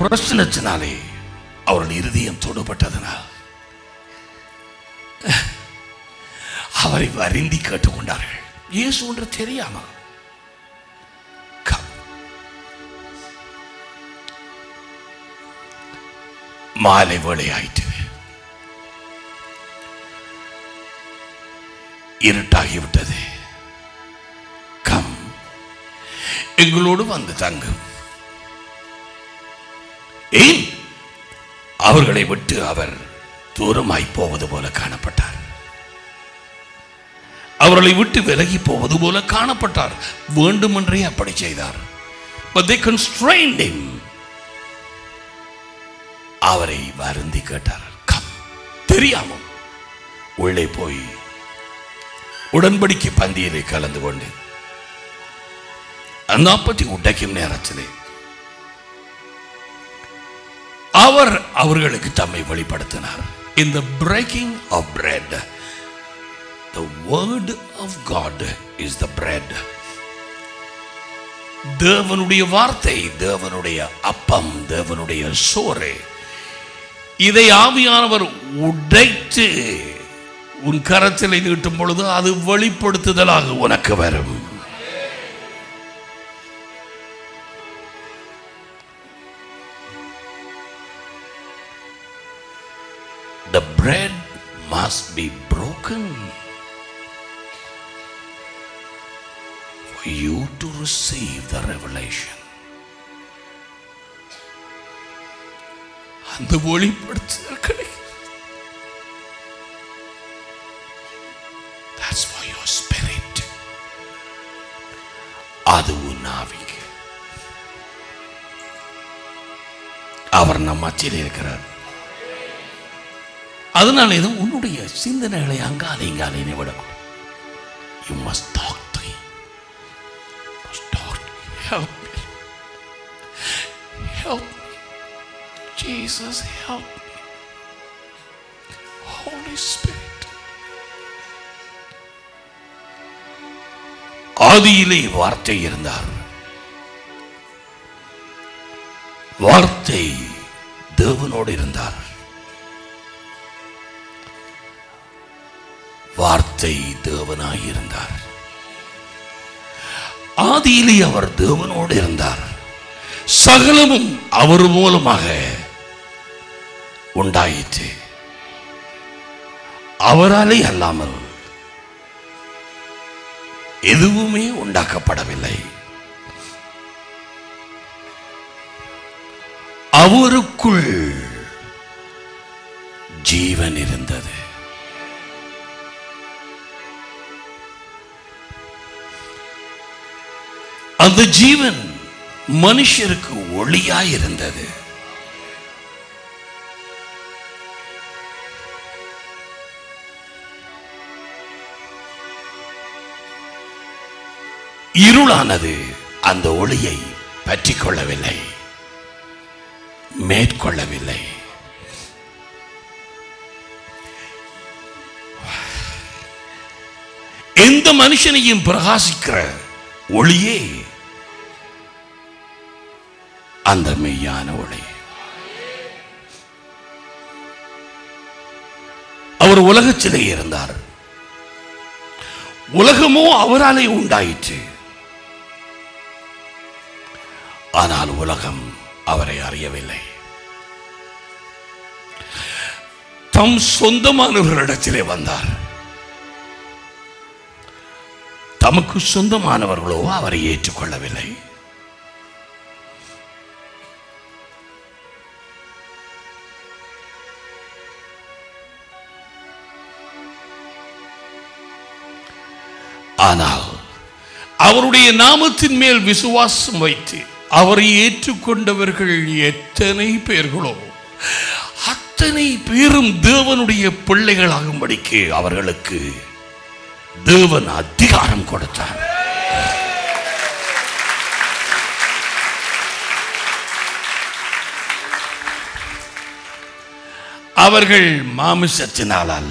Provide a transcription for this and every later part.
பிரச்சனத்தினாலே அவர்கள் இருதயம் தொடுபட்டதனால் அவரை வருந்தி கேட்டுக்கொண்டார்கள் இயேசு ஒன்று தெரியாம Come. மாலை வேளையாயிற்று இருட்டாகிவிட்டது கம் எங்களோடு வந்து தங்கும் ஏன் அவர்களை விட்டு அவர் தூரமாய் போவது போல காணப்பட்டார் அவர்களை விட்டு விலகி போவது போல காணப்பட்டார் வேண்டுமென்றே அப்படி செய்தார் but they constrained him அவரை வருந்தி கேட்டார் கம் தெரியாமல் உள்ளே போய் உடன்படிக்கை பந்தியிலே கலந்து கொண்டு அந்த அப்பத்தை உடைக்கும் நேரத்திலே அவர் அவர்களுக்கு தம்மை வெளிப்படுத்தினார் in the breaking of bread the word of god is the bread தேவனுடைய வார்த்தை தேவனுடைய அப்பம் தேவனுடைய சோறு இதை ஆவியானவர் உடைத்து உன் கரத்தில் நீட்டும் பொழுது அது வெளிப்படுத்துதலாக உனக்கு வரும் The bread must be broken for you to receive the revelation. அந்த ஒளிப்படுத்துதல் கிடைக்கும் That's for your spirit. அது உன் ஆவிக்கு அவர் நம் மத்தியில் இருக்கிறார் அதனால இது உன்னுடைய சிந்தனைகளை அங்காலே இங்காலே நீ விடக்கூடாது you must talk to must talk help me help me Jesus help me Holy Spirit ஆதியிலே வார்த்தை இருந்தார் வார்த்தை தேவனோடு இருந்தார் வார்த்தை தேவனாய் இருந்தார் ஆதியிலே அவர் தேவனோடு இருந்தார் சகலமும் அவர் மூலமாக உண்டாயிற்று அவராலே அல்லாமல் எதுவுமே உண்டாக்கப்படவில்லை அவருக்குள் ஜீவன் இருந்தது அந்த ஜீவன் மனுஷருக்கு ஒளியாய் இருந்தது இருளானது அந்த ஒளியை பற்றிக் கொள்ளவில்லை மேற்கொள்ளவில்லை எந்த மனுஷனையும் பிரகாசிக்கிற ஒளியே அந்த மெய்யான ஒளி அவர் உலகத்திலே இருந்தார் உலகமோ அவராலே உண்டாயிற்று ஆனால் உலகம் அவரை அறியவில்லை தம் சொந்தமானவர்களிடத்திலே வந்தார் தமக்கு சொந்தமானவர்களோ அவரை ஏற்றுக்கொள்ளவில்லை ஆனால் அவருடைய நாமத்தின் மேல் விசுவாசம் வைத்து அவரை ஏற்றுக்கொண்டவர்கள் எத்தனை பேர்களோ அத்தனை பேரும் தேவனுடைய பிள்ளைகளாகும்படிக்கு அவர்களுக்கு தேவன் அதிகாரம் கொடுத்தார் அவர்கள் மாமிசத்தினால் அல்ல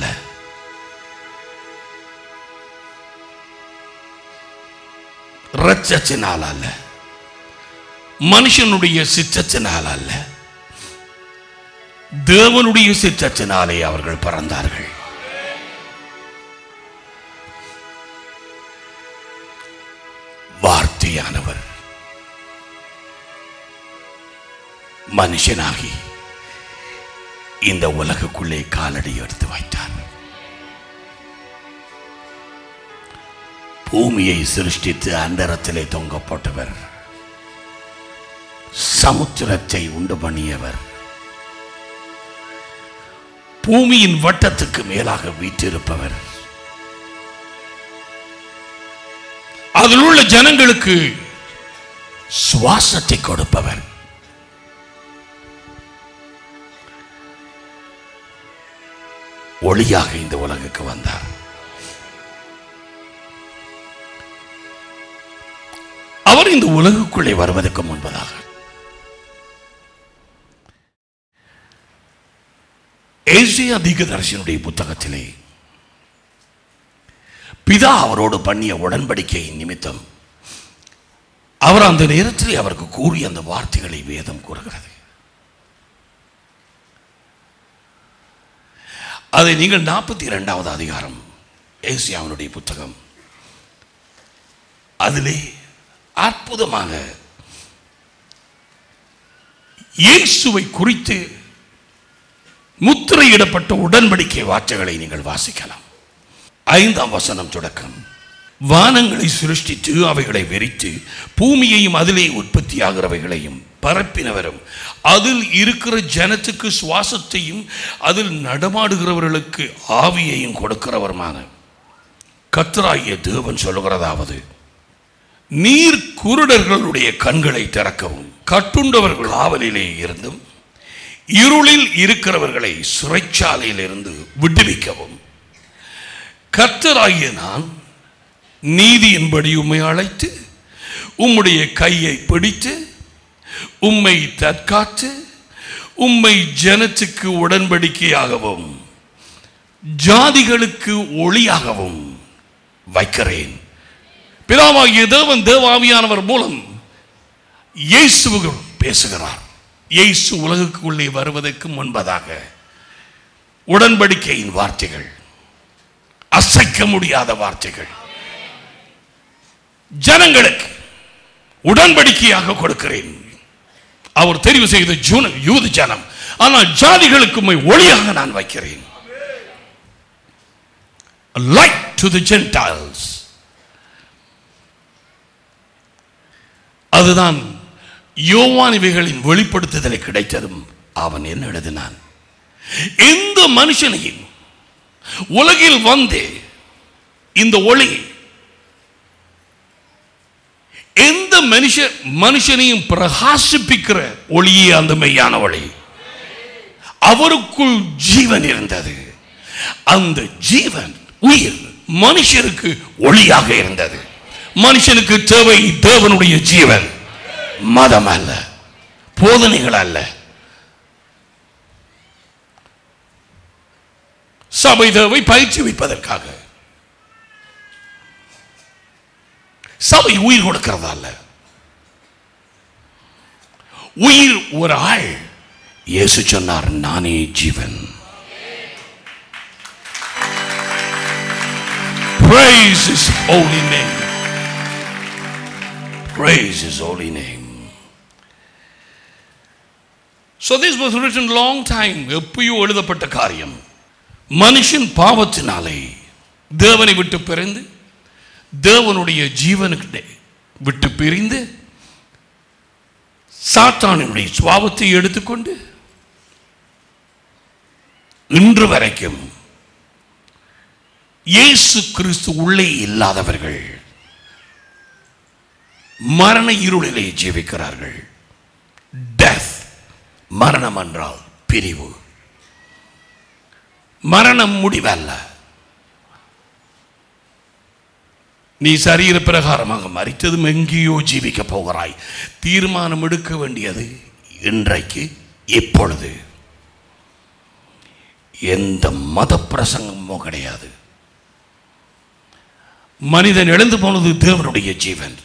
இரத்தத்தினால் அல்ல மனுஷனுடைய சித்தத்தினால் அல்ல தேவனுடைய சிற்றத்தினாலே அவர்கள் பிறந்தார்கள் வார்த்தையானவர் மனுஷனாகி இந்த உலகுக்குள்ளே காலடி எடுத்து வைத்தார் பூமியை சிருஷ்டித்து அந்தரத்திலே தொங்க போட்டவர் சமுத்திரத்தை உண்டு பண்ணியவர் பூமியின் வட்டத்துக்கு மேலாக வீற்றிருப்பவர் அதில் உள்ள ஜனங்களுக்கு சுவாசத்தை கொடுப்பவர் ஒளியாக இந்த உலகுக்கு வந்தார் அவர் இந்த உலகுக்குள்ளே வருவதற்கு முன்பதாக ஏசியா தீர்க்கதரிசனுடைய புத்தகத்திலே பிதா அவரோடு பண்ணிய உடன்படிக்கையின் நிமித்தம் அவர் அந்த நேரத்தில் அவருக்கு கூறிய அந்த வார்த்தைகளை வேதம் கூறுகிறது அதை நீங்கள் நாற்பத்தி இரண்டாவது அதிகாரம் ஏசியாவினுடைய புத்தகம் அதிலே அற்புதமாக இயேசுவை குறித்து முத்திரையிடப்பட்ட உடன்படிக்கை வார்த்தைகளை நீங்கள் வாசிக்கலாம் ஐந்தாம் வசனம் தொடக்கம் வானங்களை சிருஷ்டித்து அவைகளை வெறித்து பூமியையும் அதிலே உற்பத்தியாகிறவைகளையும் பரப்பினவரும் அதில் இருக்கிற ஜனத்துக்கு சுவாசத்தையும் அதில் நடமாடுகிறவர்களுக்கு ஆவியையும் கொடுக்கிறவருமான கத்தராகிய தேவன் சொல்லுகிறதாவது நீர் குருடர்களுடைய கண்களை திறக்கவும் கட்டுண்டவர்கள் ஆவலிலே இருந்தும் இருளில் இருக்கிறவர்களை சிறைச்சாலையில் இருந்து விடுவிக்கவும் கர்த்தராகிய நான் நீதியின்படி உம்மை அழைத்து உம்முடைய கையை பிடித்து உம்மை தற்காத்து உம்மை ஜனத்துக்கு உடன்படிக்கையாகவும் ஜாதிகளுக்கு ஒளியாகவும் வைக்கிறேன் பிதாவாகிய தேவன் தேவாவியானவர் மூலம் இயேசுவுகள் பேசுகிறார் இயேசு உலகுக்குள்ளே வருவதற்கு முன்பதாக உடன்படிக்கையின் வார்த்தைகள் அசைக்க முடியாத வார்த்தைகள் ஜனங்களுக்கு உடன்படிக்கையாக கொடுக்கிறேன் அவர் தெரிவு செய்த ஜூன யூத ஜனம் ஆனால் ஜாதிகளுக்கு உம்மை ஒளியாக நான் வைக்கிறேன் லைட் டு தி ஜென்டைல்ஸ் அதுதான் யோவான் இவைகளின் வெளிப்படுத்துதலை கிடைத்ததும் அவன் என்ன எழுதினான் எந்த மனுஷனையும் உலகில் வந்து இந்த ஒளி எந்த மனுஷ மனுஷனையும் பிரகாசிப்பிக்கிற ஒளியே அந்த மெய்யான ஒளி அவருக்குள் ஜீவன் இருந்தது அந்த ஜீவன் உயிர் மனுஷருக்கு ஒளியாக இருந்தது மனுஷனுக்கு தேவை தேவனுடைய ஜீவன் மதம் அல்ல போதனைகள் அல்ல சபை தேவை பயிற்சி வைப்பதற்காக சபை உயிர் கொடுக்கிறதா அல்ல உயிர் ஒரு ஆள் இயேசு சொன்னார் நானே ஜீவன் Praise his holy name. Praise his holy name. So this was written long time எப்பயோ எழுதப்பட்ட காரியம் மனுஷன் பாவத்தினாலே தேவனை விட்டு பிறந்து தேவனுடைய ஜீவனுக்கு விட்டு பிரிந்து சாத்தானினுடைய சுவாபத்தை எடுத்துக்கொண்டு இன்று வரைக்கும் இயேசு கிறிஸ்து உள்ளே இல்லாதவர்கள் மரண இருளிலே ஜீவிக்கிறார்கள் டெத் மரணம் என்றால் பிரிவு மரணம் முடிவல்ல நீ சரீர பிரகாரமாக மறித்ததும் எங்கேயோ ஜீவிக்க போகிறாய் தீர்மானம் எடுக்க வேண்டியது இன்றைக்கு இப்பொழுது எந்த மத பிரசங்கமோ கிடையாது மனிதன் எழுந்து போனது தேவனுடைய ஜீவன்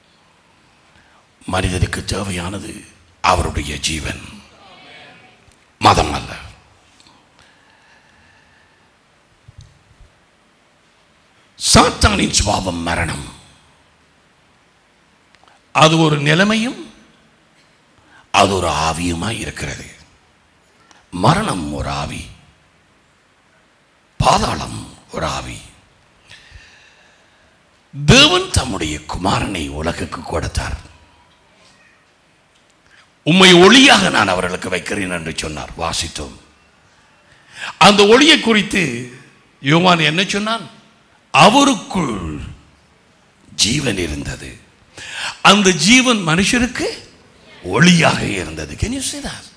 மனிதனுக்கு தேவையானது அவருடைய ஜீவன் மதம் அல்ல சாத்தானின் சுபாவம் மரணம் அது ஒரு நிலைமையும் அது ஒரு ஆவியுமா இருக்கிறது மரணம் ஒரு ஆவி பாதாளம் ஒரு ஆவி தேவன் தம்முடைய குமாரனை உலகுக்கு கொடுத்தார் உம்மை ஒளியாக நான் அவர்களுக்கு வைக்கிறேன் என்று சொன்னார் வாசித்தோம் அந்த ஒளியை குறித்து யோவான் என்ன சொன்னான் அவருக்குள் ஜீவன் இருந்தது அந்த ஜீவன் மனுஷருக்கு ஒளியாக இருந்தது can you see that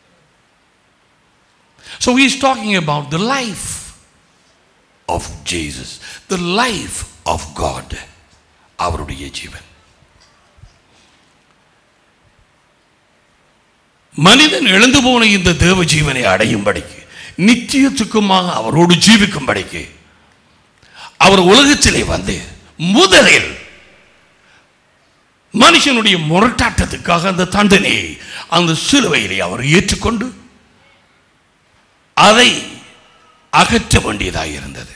so he is talking about the life of jesus the life of god அவருடைய ஜீவன் மனிதன் எழுந்து போன இந்த தேவ ஜீவனை அடையும்படிக்கு நித்தியத்துக்குமாக அவரோடு ஜீவிக்கும்படிக்கு அவர் உலகத்திலே வந்து முதலில் மனுஷனுடைய முரட்டாட்டத்துக்காக அந்த தண்டனையை அந்த சிலுவையிலே அவர் ஏற்றுக்கொண்டு அதை அகற்ற வேண்டியதாக இருந்தது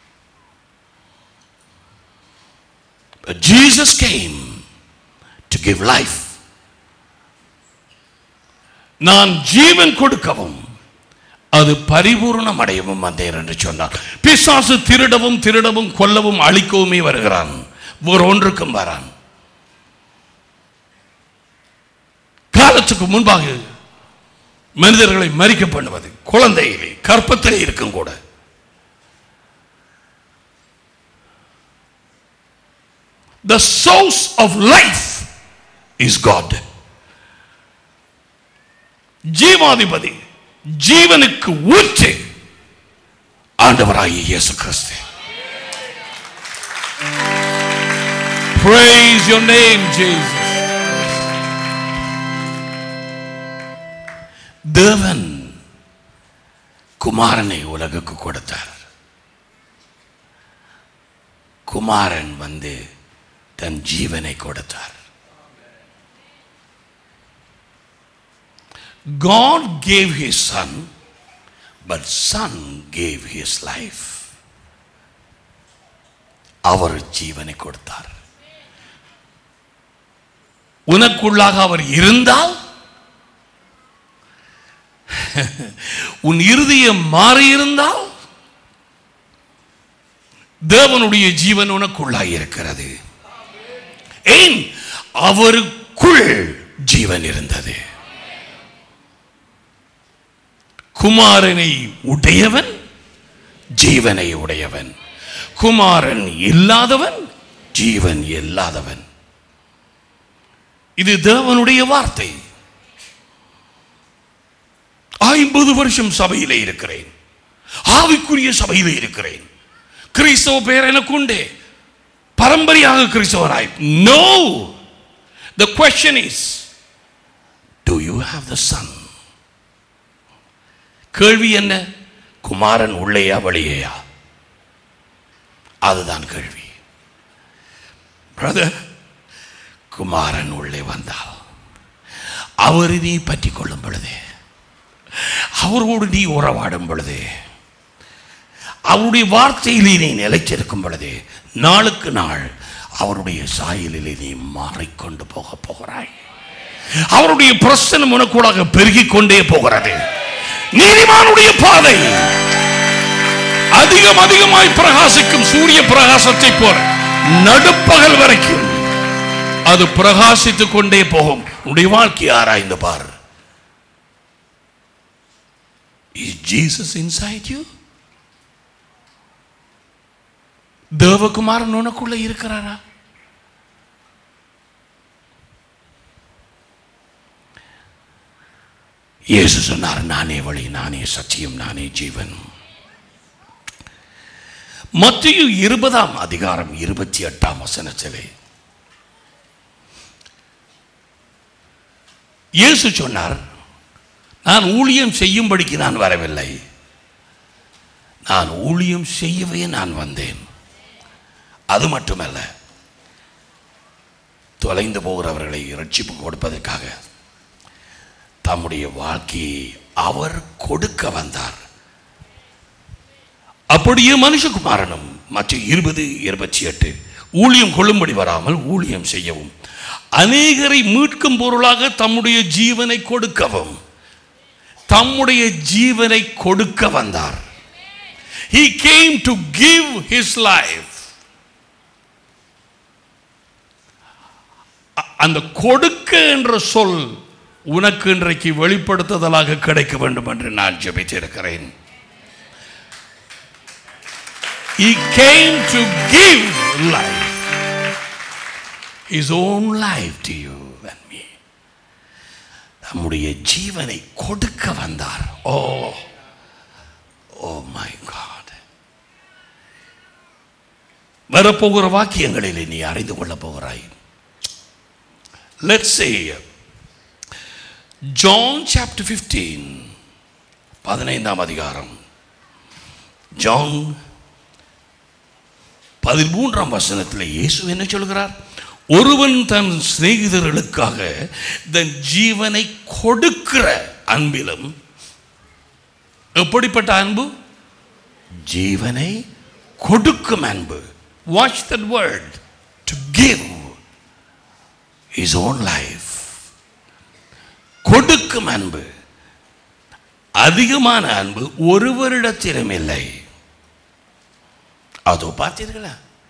But Jesus came to give life. நான் ஜீவன் கொடுக்கவும் அது பரிபூர்ணம் அடையவும் வந்தேன் என்று சொன்னார் பிசாசு திருடவும் திருடவும் கொல்லவும் அழிக்கவுமே வருகிறான் ஒரு ஒன்றுக்கும் வரான் காலத்துக்கு முன்பாக மனிதர்களை மறிக்க பண்ணுவது குழந்தையிலே கற்பத்திலே இருக்கும் கூட The source of life is God. ஜீவாதிபதி ஜீவனுக்கு ஊற்று ஆண்டவராகிய இயேசு கிறிஸ்து Praise your name, Jesus. தேவன் குமாரனை உலகுக்கு கொடுத்தார் குமாரன் வந்து தன் ஜீவனை கொடுத்தார் God gave his son, but son gave his life. அவர் ஜீவனை கொடுத்தார் உனக்குள்ளாக அவர் இருந்தால் உன் இருதயம் மாறியிருந்தால் தேவனுடைய ஜீவன் உனக்குள்ளாய் இருக்கிறது ஏன் அவருக்குள் ஜீவன் இருந்தது குமாரனை உடையவன் ஜீவனை உடையவன் குமாரன் இல்லாதவன் ஜீவன் இல்லாதவன் இது தேவனுடைய வார்த்தை ஐம்பது வருஷம் சபையிலே இருக்கிறேன் ஆவிக்குரிய சபையிலே இருக்கிறேன் கிறிஸ்தவ பேர் எனக்கு உண்டே பரம்பரையாக கிறிஸ்தவராய் no the question is do you have the son கேள்வி என்ன குமாரன் உள்ளேயா வெளியேயா அதுதான் கேள்வி பிரதர் குமாரன் உள்ளே வந்தால் அவரை நீ பற்றி கொள்ளும் பொழுது அவரோடு நீ உறவாடும் பொழுது அவருடைய வார்த்தையிலே நீ நிலைச்சிருக்கும் பொழுது நாளுக்கு நாள் அவருடைய சாயலிலே நீ மாறிக்கொண்டு போக போகிறாய் அவருடைய பிரசனம் உனக்கூடாக பெருகிக் கொண்டே போகிறது நீதிமானுடைய பாதை அதிகம் அதிகமாய் பிரகாசிக்கும் சூரிய பிரகாசத்தை போல நடுப்பகல் வரைக்கும் அது பிரகாசித்துக் கொண்டே போகும் உன்னுடைய வாழ்க்கை ஆராய்ந்து பார் இஸ் ஜீசஸ் இன்சைட் யூ தேவகுமாரன் உனக்குள்ள இருக்கிறாரா இயேசு சொன்னார் நானே வழி நானே சத்தியம் நானே ஜீவன் மத்திய இருபதாம் அதிகாரம் இருபத்தி எட்டாம் வசனத்திலே இயேசு சொன்னார் நான் ஊழியம் செய்யும்படிக்கு நான் வரவில்லை நான் ஊழியம் செய்யவே நான் வந்தேன் அது மட்டுமல்ல தொலைந்து போகிறவர்களை ரட்சிப்பு கொடுப்பதற்காக தம்முடைய வாழ்க்கையை அவர் கொடுக்க வந்தார் அப்படியே மனுஷகுமாரனும் மற்ற இருபது இருபத்தி எட்டு ஊழியம் கொள்ளும்படி வராமல் ஊழியம் செய்யவும் அநேகரை மீட்கும் பொருளாக தம்முடைய ஜீவனை கொடுக்கவும் தம்முடைய ஜீவனை கொடுக்க வந்தார் he came to give his life அ- அந்த கொடுக்க என்ற சொல் உனக்கு இன்றைக்கு வெளிப்படுத்துதலாக கிடைக்க வேண்டும் என்று நான் ஜெபித்திருக்கிறேன் He came to give life. His own life to you and me. நம்முடைய ஜீவனை கொடுக்க வந்தார் ஓ ஓ மை காட் வரப்போகிற வாக்கியங்களிலே நீ அறிந்து கொள்ளப் போகிறாய் லெட்ஸ் சே ஜான் சாப்டர் 15 பதினைந்தாம் அதிகாரம் ஜான் பதிமூன்றாம் வசனத்தில் இயேசு என்ன சொல்கிறார் ஒருவன் தன் சிநேகிதர்களுக்காக தன் ஜீவனை கொடுக்கிற அன்பிலும் எப்படிப்பட்ட அன்பு ஜீவனை கொடுக்கும் அன்பு watch that word to give is own life கொடுக்கும் அன்பு அதிகமான அன்பு ஒருவரிடத்திலும் இல்லை அதோ பார்த்தீர்களா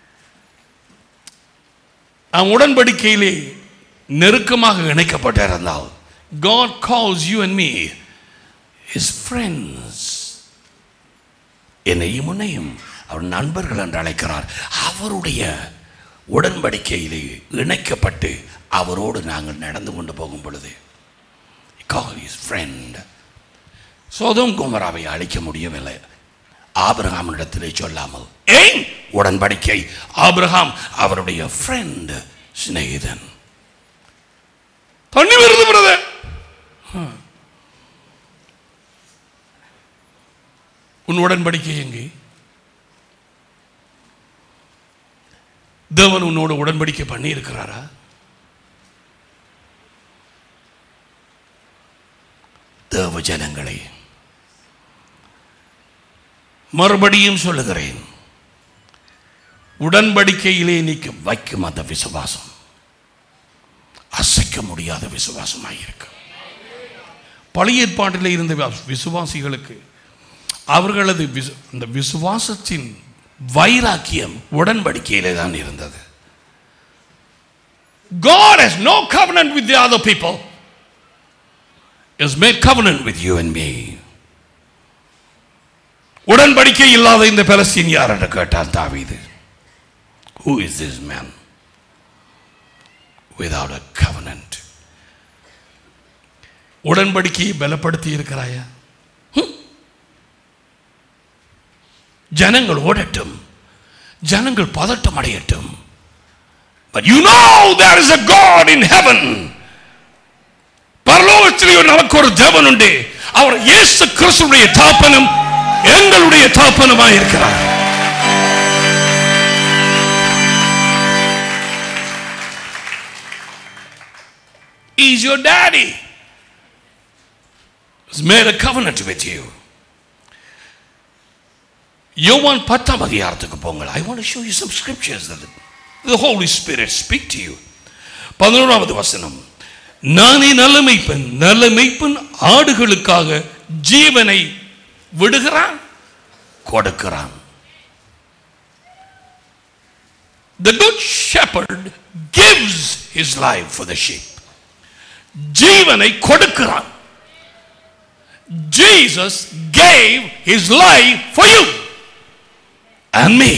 நாம் உடன்படிக்கையிலே நெருக்கமாக இணைக்கப்பட்டிருந்தால் God calls you and me his friends என்னையும் உன்னையும் அவர் நண்பர்கள் என்று அழைக்கிறார் அவருடைய உடன்படிக்கையிலே இணைக்கப்பட்டு அவரோடு நாங்கள் நடந்து கொண்டு போகும் பொழுது கால் இஸ் ஃப்ரெண்ட் சோதம் குமராவை அழிக்க முடியவில்லை ஆபிரகாமிடத்திலே சொல்லாமல் ஏன் உடன்படிக்கை ஆபிரகாம் அவருடைய ஃப்ரெண்ட் சிநேகிதன் தண்ணி வருது பிரதர் உன் உடன்படிக்கை எங்கே தேவன் உன்னோட உடன்படிக்கை பண்ணி இருக்கிறாரா தேவ ஜனங்களை மறுபடியும் சொல்லுகிறேன் உடன்படிக்கையிலே நீக்கு வைக்கும் அந்த விசுவாசம் அசைக்க முடியாத விசுவாசமாக இருக்கு பழைய ஏற்பாட்டில் இருந்த வி- விசுவாசிகளுக்கு அவர்களது விசு அந்த விசுவாசத்தின் வைராக்கியம் உடன்படிக்கையிலே தான் இருந்தது God has no covenant with the other people. He has made covenant with you and me. உடன்படிக்கை இல்லாத இந்த பலஸ்தீன் யார் என்று கேட்டான் தாவீது Who is this man without a covenant? உடன்படிக்கையை பலப்படுத்தி இருக்கிறாயா ஹம்? ஜனங்கள் ஓடட்டும் ஜனங்கள் பதட்டம் அடையட்டும் But you know there is a God in heaven. பரலோகத்திலே நமக்கு ஒரு தேவன் உண்டு அவர் இயேசு கிறிஸ்துடைய தாப்பனும் எங்களுடைய தாப்பனுமாய் இருக்கிறார் He's your daddy. He's made a covenant with you. யோவான் பத்தாம் அதிகாரத்துக்கு போங்கள் I want show you some scriptures that the holy spirit speak to you பதினோராவது வசனம் நானே நல்ல மெய்ப்பன் நல்ல மெய்ப்பன் ஆடுகளுக்காக ஜீவனை விடுகிறான் கொடுக்கிறான் The good shepherd gives his life for the sheep. ஜீவனை கொடுக்கிறான் Jesus gave his life for you and me.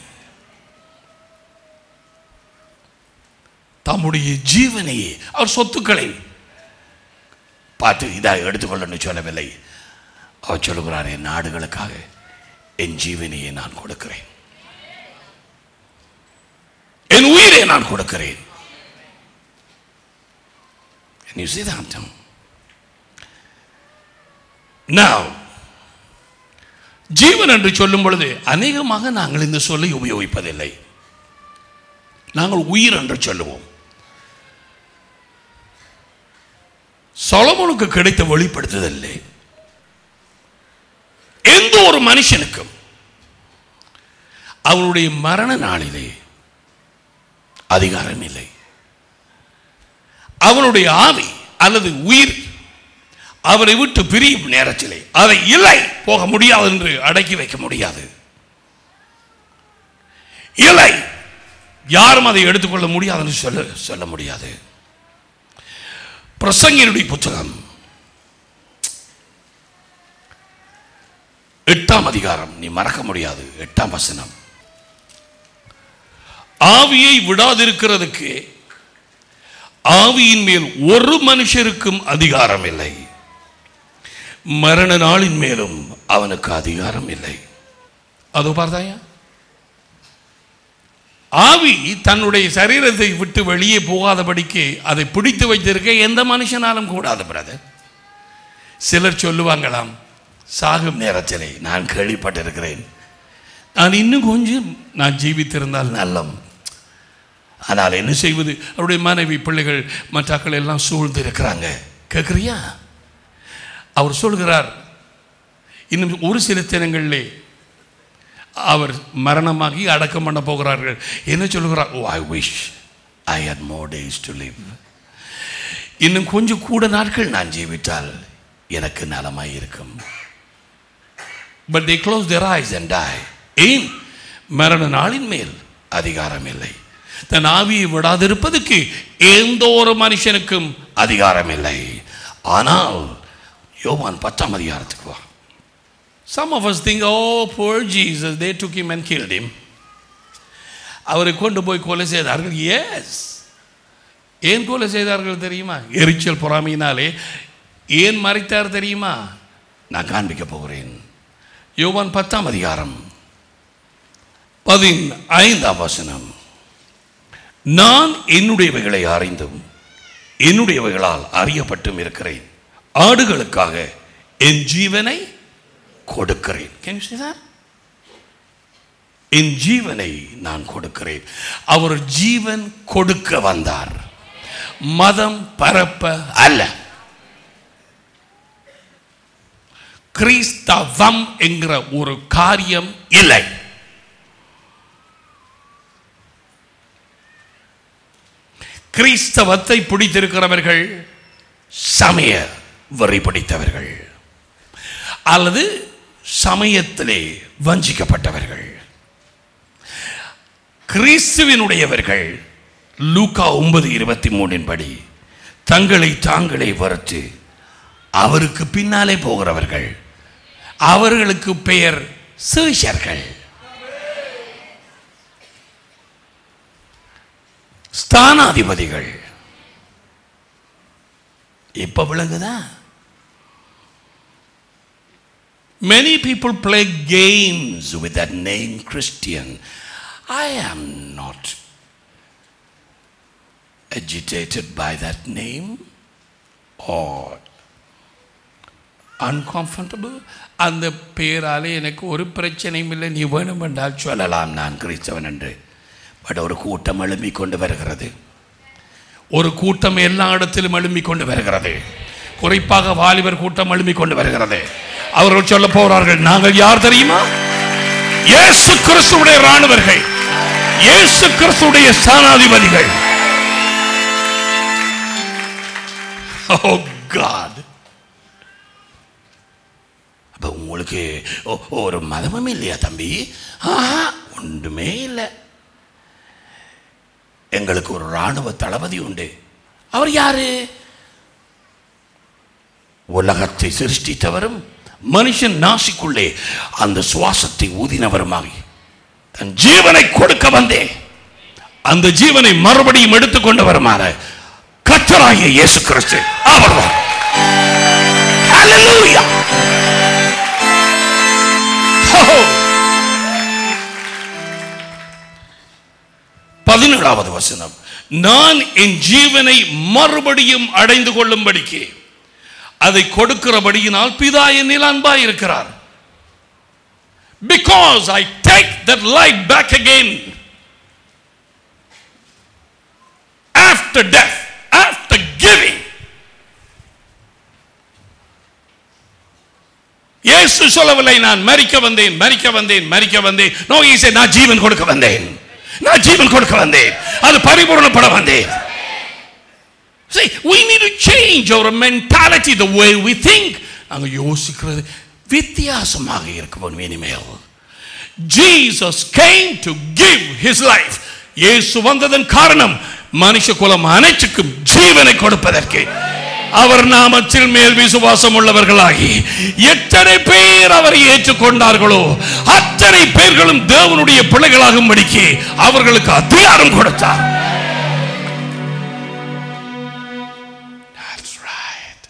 தம்முடைய ஜீவனையே அவர் சொத்துக்களை பார்த்து இதாக எடுத்துக்கொள்ளன்னு சொல்லவில்லை அவர் சொல்லுகிறார் என் நாடுகளுக்காக என் ஜீவனையை நான் கொடுக்கிறேன் என் உயிரை நான் கொடுக்கிறேன் And you see that? Now, ஜீவன் என்று சொல்லும் பொழுது அநேகமாக நாங்கள் இந்த சொல்லை உபயோகிப்பதில்லை நாங்கள் உயிர் என்று சொல்லுவோம் சொலமோனுக்கு கிடைத்த வெளிப்படுத்துதல்ல எந்த ஒரு மனுஷனுக்கும் அவனுடைய மரண நாளிலே அதிகாரம் இல்லை அவனுடைய ஆவி அல்லது உயிர் அவரை விட்டு பிரியும் நேரத்திலே அதை இல்லை போக முடியாது என்று அடக்கி வைக்க முடியாது இல்லை யாரும் அதை எடுத்துக்கொள்ள முடியாது என்று சொல்ல சொல்ல முடியாது பிரசங்கினுடைய புத்தகம் எட்டாம் அதிகாரம் நீ மறக்க முடியாது எட்டாம் வசனம் ஆவியை விடாதிருக்கிறதுக்கு ஆவியின் மேல் ஒரு மனுஷருக்கும் அதிகாரம் இல்லை மரண நாளின் மேலும் அவனுக்கு அதிகாரம் இல்லை அதோ பார்த்தாயா ஆவி தன்னுடைய சரீரத்தை விட்டு வெளியே போகாதபடிக்கு அதை பிடித்து வைத்திருக்க எந்த மனுஷனாலும் கூடாது பிரதர் சிலர் சொல்லுவாங்களாம் சாகும் நேரத்திலே நான் கேள்விப்பட்டிருக்கிறேன் நான் இன்னும் கொஞ்சம் நான் ஜீவித்திருந்தால் நல்லம் ஆனால் என்ன செய்வது அவருடைய மனைவி பிள்ளைகள் மற்றாக்கள் எல்லாம் சூழ்ந்து இருக்கிறாங்க கேட்குறியா அவர் சொல்கிறார் இன்னும் ஒரு சில தினங்களிலே அவர் மரணமாகி அடக்கம் பண்ண போகிறார்கள் என்ன சொல்கிறார் oh I wish I had more days to live இன்னும் கொஞ்சம் கூட நாட்கள் நான் ஜீவித்தால் எனக்கு நலமாய் இருக்கும் but they close their eyes and die ஏன் மரண நாளின் மேல் அதிகாரம் இல்லை தன் ஆவியை விடாதிருப்பதற்கு எந்த ஒரு மனுஷனுக்கும் அதிகாரம் இல்லை ஆனால் யோவான் பத்தாம் அதிகாரத்துக்கு வா Some of us think, oh, poor Jesus, they took him and killed him. அவரை கொண்டு போய் கொலை செய்தார்கள் எஸ் ஏன் கொலை செய்தார்கள் தெரியுமா எரிச்சல் பொறாமையினாலே ஏன் மறைத்தார் தெரியுமா நான் காண்பிக்க போகிறேன் யோவான் பத்தாம் அதிகாரம் பதின் ஐந்தாம் வசனம் நான் என்னுடையவைகளை அறிந்தும் என்னுடையவைகளால் அறியப்பட்டும் இருக்கிறேன் ஆடுகளுக்காக என் ஜீவனை கொடுக்கிறேன் Can you see that? என் ஜீவனை நான் கொடுக்கிறேன் அவர் ஜீவன் கொடுக்க வந்தார் மதம் பரப்ப அல்ல கிறிஸ்தவம் என்கிற ஒரு காரியம் இல்லை கிறிஸ்தவத்தை பிடித்திருக்கிறவர்கள் சமய வரி பிடித்தவர்கள் அல்லது சமயத்திலே வஞ்சிக்கப்பட்டவர்கள் கிறிஸ்துவினுடையவர்கள் லூக்கா ஒன்பது இருபத்தி மூணின் படி தங்களை தாங்களே வறுத்து அவருக்கு பின்னாலே போகிறவர்கள் அவர்களுக்கு பெயர் சீஷர்கள் ஸ்தானாதிபதிகள் இப்ப விளங்குதா Many people play games with that name Christian. I am not agitated by that name or uncomfortable. அந்த பெயராலே எனக்கு ஒரு பிரச்சனையும் இல்லை நீ வேணுமென்றால் சொல்லலாம் நான் கிறிஸ்தவன் என்று பட் ஒரு கூட்டம் எழும்பிக் கொண்டு வருகிறது ஒரு கூட்டம் எல்லா இடத்திலும் எழும்பிக் கொண்டு வருகிறது குறிப்பாக வாலிபர் கூட்டம் எழும்பிக் கொண்டு வருகிறது அவர்கள் சொல்ல போறார்கள் நாங்கள் யார் தெரியுமா இயேசு கிறிஸ்துடைய ராணுவர்கள் இயேசு கிறிஸ்துடைய ஸ்தானாதிபதிகள் Oh God. அப்ப உங்களுக்கு ஒ- ஒரு மதமும் இல்லையா தம்பி ஆஹா ஒன்றுமே இல்லை எங்களுக்கு ஒரு ராணுவ தளபதி உண்டு அவர் யாரு உலகத்தை சிருஷ்டித்தவரும் மனுஷன் நாசிக்குள்ளே அந்த சுவாசத்தை ஊதினவருமாகி தன் ஜீவனை கொடுக்க வந்தே அந்த ஜீவனை மறுபடியும் எடுத்துக்கொண்டு வருமாறு கத்தராகிய இயேசு கிறிஸ்து அவர்தான் Hallelujah. Oh. பதினேழாவது வசனம் நான் என் ஜீவனை மறுபடியும் அடைந்து கொள்ளும்படிக்கு அதை கொடுக்கிறபடியினால் பிதா என்னில் அன்பாய் இருக்கிறார் because I take that life back again after death after giving இயேசு சொல்லவில்லை நான் மரிக்க வந்தேன் மரிக்க வந்தேன் மரிக்க வந்தேன் நோ ஈசே நான் ஜீவன் கொடுக்க வந்தேன் நான் ஜீவன் கொடுக்க வந்தேன் அது பரிபூரணப்பட வந்தேன் See, we need to change our mentality, the way we think. அங்க யோசிக்கிறது வித்தியாசமாக இருக்க வேண்டும் இனிமேல் Jesus came to give his life. இயேசு வந்ததன் காரணம் மனுஷ குலம் அனைத்துக்கும் ஜீவனை கொடுப்பதற்கு அவர் நாமத்தில் மேல் விசுவாசம் உள்ளவர்களாகி எத்தனை பேர் அவரை ஏற்றுக்கொண்டார்களோ அத்தனை பேர்களும் தேவனுடைய பிள்ளைகளாகும்படிக்கு அவர்களுக்கு அதிகாரம் கொடுத்தார் That's right.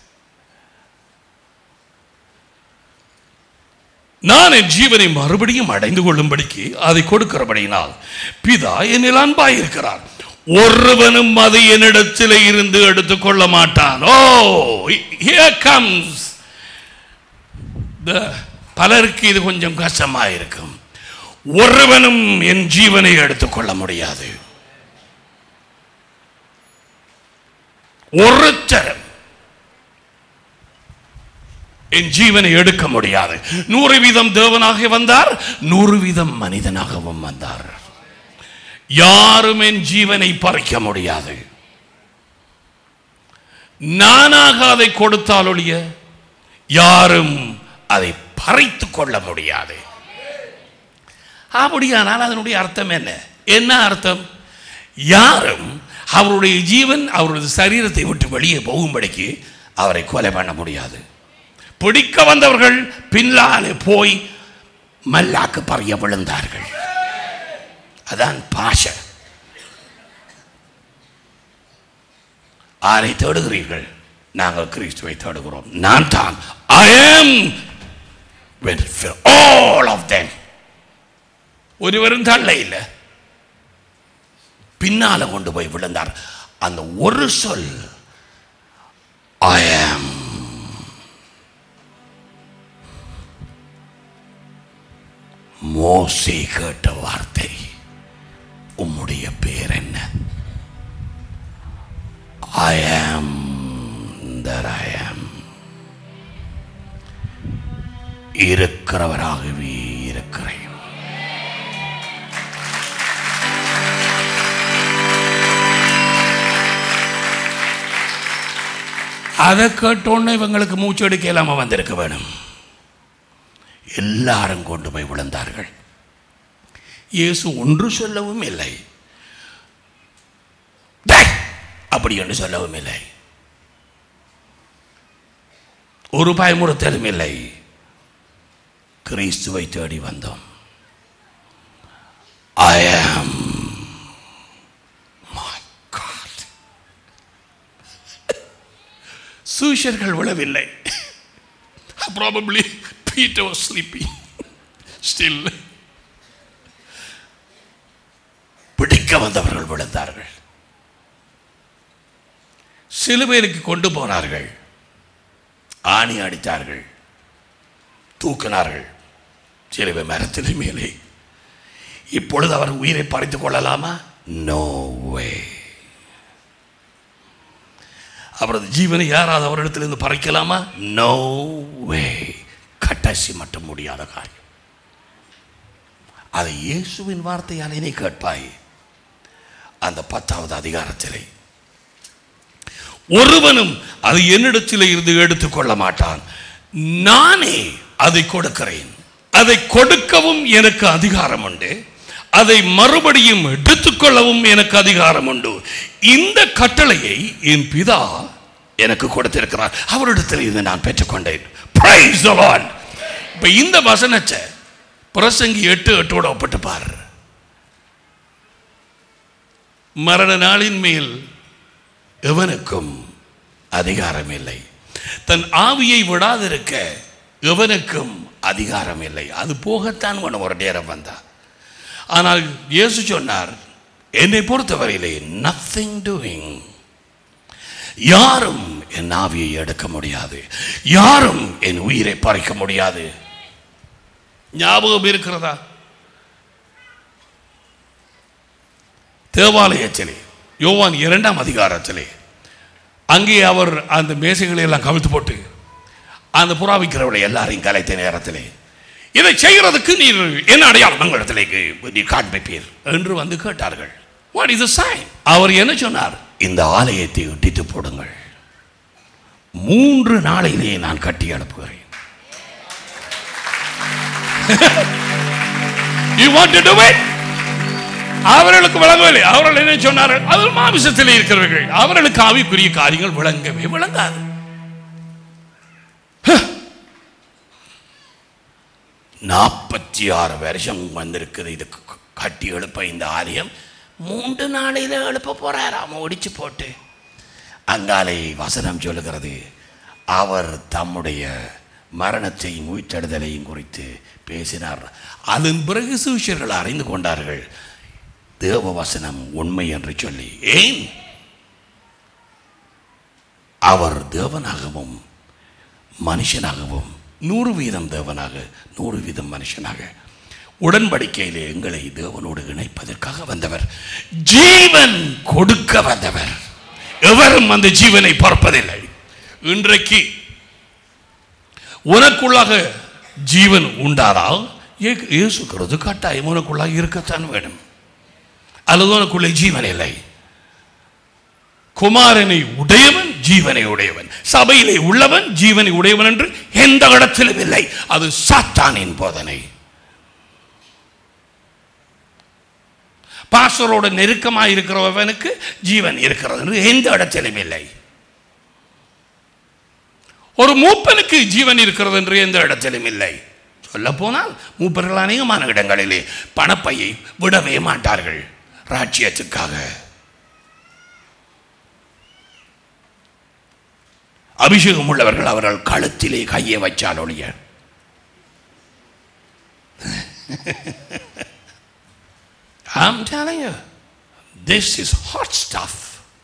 நான் என் ஜீவனை மறுபடியும் அடைந்து கொள்ளும்படிக்கு அதை கொடுக்கிறபடியினால் பிதா என்னில் அன்பாய் இருக்கிறார் ஒருவனும் அதை என்னிடத்தில் இருந்து எடுத்துக்கொள்ள மாட்டான் ஓ here comes the பலருக்கு இது கொஞ்சம் கஷ்டமா இருக்கும் ஒருவனும் என் ஜீவனை எடுத்துக்கொள்ள முடியாது ஒருத்தரும் என் ஜீவனை எடுக்க முடியாது நூறு வீதம் தேவனாக வந்தார் நூறு வீதம் மனிதனாகவும் வந்தார் யாரும் என் ஜீவனை பறிக்க முடியாது நானாக அதை கொடுத்தாலொழிய யாரும் அதை பறித்துக் கொள்ள முடியாது அப்படியானால் அதனுடைய அர்த்தம் என்ன என்ன அர்த்தம் யாரும் அவருடைய ஜீவன் அவரது சரீரத்தை விட்டு வெளியே போகும்படிக்கு அவரை கொலை பண்ண முடியாது பிடிக்க வந்தவர்கள் பின்னாலே போய் மல்லாக்கு பறிய விழுந்தார்கள் அதான் பாஷை ஆரை தேடுகிறீர்கள் நாங்கள் கிறிஸ்துவை தேடுகிறோம் நான் தான் ஐ ஆம் ஆல் ஆஃப் them ஒருவரும் தள்ள இல்லை பின்னால கொண்டு போய் விழுந்தார் அந்த ஒரு சொல் ஐ ஆம் மோசே கேட்ட வார்த்தை உம்முடைய பேர் என்ன ஐ ஆம் that I am இருக்கிறவராகவே இருக்கிறேன் அதை கேட்டோன்னு இவங்களுக்கு மூச்சு எடுக்க இல்லாம வந்திருக்க வேணும் எல்லாரும் கொண்டு போய் விழுந்தார்கள் இயேசு ஒன்று சொல்லவும் இல்லை "டேய்!" அப்படி என்று சொல்லவும் இல்லை ஒரு பயமுறுத்தலும் இல்லை கிறிஸ்துவை தேடி வந்தோம் ஐ ஆம் சூஷர்கள் விழவில்லை probably Peter was sleeping still பிடிக்க வந்தவர்கள் விழுந்தார்கள் சிலுவையிலுக்கு கொண்டு போனார்கள் ஆணி அடித்தார்கள் தூக்கினார்கள் சிலுவை மரத்தின் மேலே இப்பொழுது அவர் உயிரை பறித்துக் கொள்ளலாமா நோ வே அவரது ஜீவனை யாராவது அவரிடத்திலிருந்து பறிக்கலாமா நோ வே கட்டாசி மட்டும் முடியாத காரியம் அதை இயேசுவின் வார்த்தையால் நீ கேட்பாய் அந்த பத்தாவது அதிகாரத்திலே ஒருவனும் அது என்னிடத்தில் இருந்து எடுத்துக்கொள்ள மாட்டான் நானே அதை கொடுக்கிறேன் அதை கொடுக்கவும் எனக்கு அதிகாரம் உண்டு அதை மறுபடியும் எடுத்துக்கொள்ளவும் எனக்கு அதிகாரம் உண்டு இந்த கட்டளையை என் பிதா எனக்கு கொடுத்திருக்கிறார் அவரிடத்தில் இருந்து நான் பெற்றுக்கொண்டேன் Praise the Lord. இப்ப இந்த வசனத்தை பிரசங்கி எட்டு எட்டோட ஒப்பிட்டு பாரு மரண நாளின் மேல் எவனுக்கும் அதிகாரம் இல்லை தன் ஆவியை விடாதிருக்க எவனுக்கும் அதிகாரம் இல்லை அது போகத்தான் உன ஒரு நேரம் வந்தா ஆனால் இயேசு சொன்னார் என்னை பொறுத்தவரையிலே நத்திங் டூயிங் யாரும் என் ஆவியை எடுக்க முடியாது யாரும் என் உயிரை பறிக்க முடியாது ஞாபகம் இருக்கிறதா தேவாலயத்திலே யோவான் இரண்டாம் அதிகாரத்திலே அங்கே அவர் அந்த மேசைகளை எல்லாம் கவிழ்த்து போட்டு அந்த புறா விற்கிறவளை எல்லாரையும் கலைத்த நேரத்திலே இதை செய்கிறதுக்கு நீர் என்ன அடையாளம் உங்களிடத்திலே நீர் காண்பிப்பீர் என்று வந்து கேட்டார்கள் வாட் இஸ் சைன் அவர் என்ன சொன்னார் இந்த ஆலயத்தை இடித்து போடுங்கள் மூன்று நாளிலேயே நான் கட்டி அனுப்புகிறேன் you want to do it அவர்களுக்கு விளங்கவில்லை அவர்கள் என்ன சொன்னார்கள் அவர் மாமிசத்தில் இருக்கிறவர்கள் அவர்களுக்கு ஆவிக்குரிய காரியங்கள் விளங்கவே விளங்காது நாற்பத்தி ஆறு வருஷம் வந்திருக்குது இது க- கட்டி எழுப்ப இந்த ஆலயம் மூன்று நாளையில் எழுப்ப போறாராம் ஒடிச்சு போட்டு அங்காலை வசனம் சொல்லுகிறது அவர் தம்முடைய மரணத்தையும் உயிர்த்தெழுதலையும் குறித்து பேசினார் அதன் பிறகு சிஷியர்கள் அறிந்து கொண்டார்கள் தேவ வசனம் உண்மை என்று சொல்லி ஏன் அவர் தேவனாகவும் மனுஷனாகவும் நூறு வீதம் தேவனாக நூறு வீதம் மனுஷனாக உடன்படிக்கையிலே எங்களை தேவனோடு இணைப்பதற்காக வந்தவர் ஜீவன் கொடுக்க வந்தவர் எவரும் அந்த ஜீவனை பார்ப்பதில்லை இன்றைக்கு உனக்குள்ளாக ஜீவன் உண்டானால் இயே- இயேசு கிறிஸ்து கட்டாயம் உனக்குள்ளாக இருக்கத்தான் வேணும் அல்லது உனக்குள்ளே ஜீவன் இல்லை குமாரனை உடையவன் ஜீவனை உடையவன் சபையிலே உள்ளவன் ஜீவனை உடையவன் என்று எந்த இடத்திலும் இல்லை அது சாத்தானின் போதனை பாஸ்டரோட நெருக்கமாக இருக்கிறவனுக்கு ஜீவன் இருக்கிறது என்று எந்த இடத்திலும் இல்லை ஒரு மூப்பனுக்கு ஜீவன் இருக்கிறது என்று எந்த இடத்திலும் இல்லை சொல்ல போனால் மூப்பர்கள் அநேகமான இடங்களிலே பணப்பையை விடவே மாட்டார்கள் ராஜ்யத்துக்காக அபிஷேகம் உள்ளவர்கள் அவர்கள் கழுத்திலே கையை வச்சால் ஒழிய I'm telling you, this is hot stuff.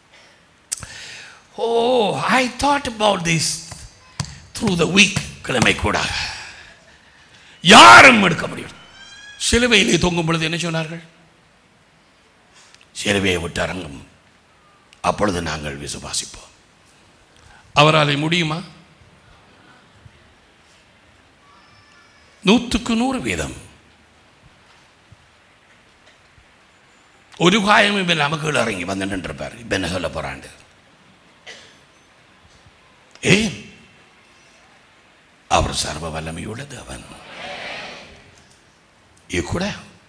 Oh, I thought about this through the week. கிழமை கூட யாரும் எடுக்க முடியும் சிலுவையிலே தொங்கும் பொழுது என்ன சொன்னார்கள் சிலுவையை விட்டு அரங்கும் அப்பொழுது நாங்கள் விசுவாசிப்போம் அவராலே முடியுமா நூற்றுக்கு நூறு வீதம் ഒരു കാര്യം ഇവൻ നമുക്ക് ഇറങ്ങി വന്നിട്ടുണ്ടിരുപ്പാർ ഇവനെ சொல்ல போறாண்டு ஏன் அவர் சர்வ வல்லமையுள்ள தேவன் இது கூட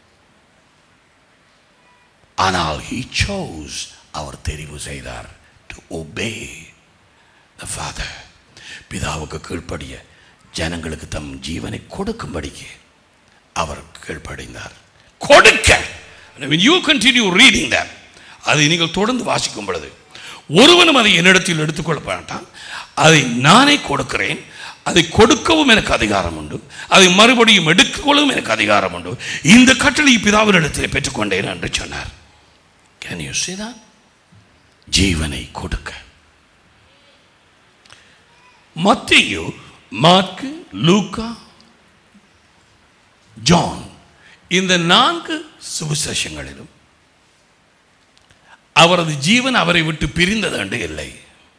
ஆனால் he chose அவர் தெரிவு செய்தார் to obey the father பிதாவுக்கு கீழ்ப்படிய ஜனங்களுக்கு தம் ஜீவனை கொடுக்கும்படிக்கு அவர் கீழ்ப்படிந்தார் கொடுக்க when you continue reading that அதை நீங்கள் தொடர்ந்து வாசிக்கும் பொழுது ஒருவனும் அதை என்னிடத்தில் எடுத்துக்கொள்ள மாட்டான் அதை நானே கொடுக்கிறேன் அதை கொடுக்கவும் எனக்கு அதிகாரம் உண்டு அதை மறுபடியும் எடுத்துக்கொள்ளவும் எனக்கு அதிகாரம் உண்டு இந்த கட்டளை பிதாவினிடத்தில் பெற்றுக்கொண்டேன் என்று சொன்னார் கேன் யூ see that ஜீவனை கொடுக்க மத்தியு மார்க்கு லூக்கா ஜான் இந்த நான்கு சுவிசேஷங்களிலும் அவரது ஜீவன் அவரை விட்டு பிரிந்தது என்று இல்லை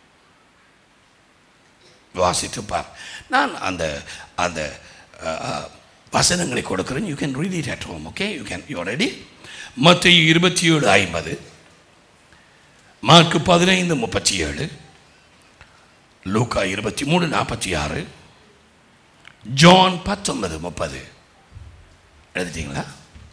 வாசித்து பார் நான் அந்த அந்த அஹ், வசனங்களை கொடுக்கிறேன் you can read it at home okay you can you ready மற்ற இருபத்தி ஏழு ஐம்பது மார்க்கு பதினைந்து முப்பத்தி ஏழு லூக்கா இருபத்தி மூணு நாற்பத்தி ஆறு ஜான் பத்தொன்பது முப்பது எழுதிட்டீங்களா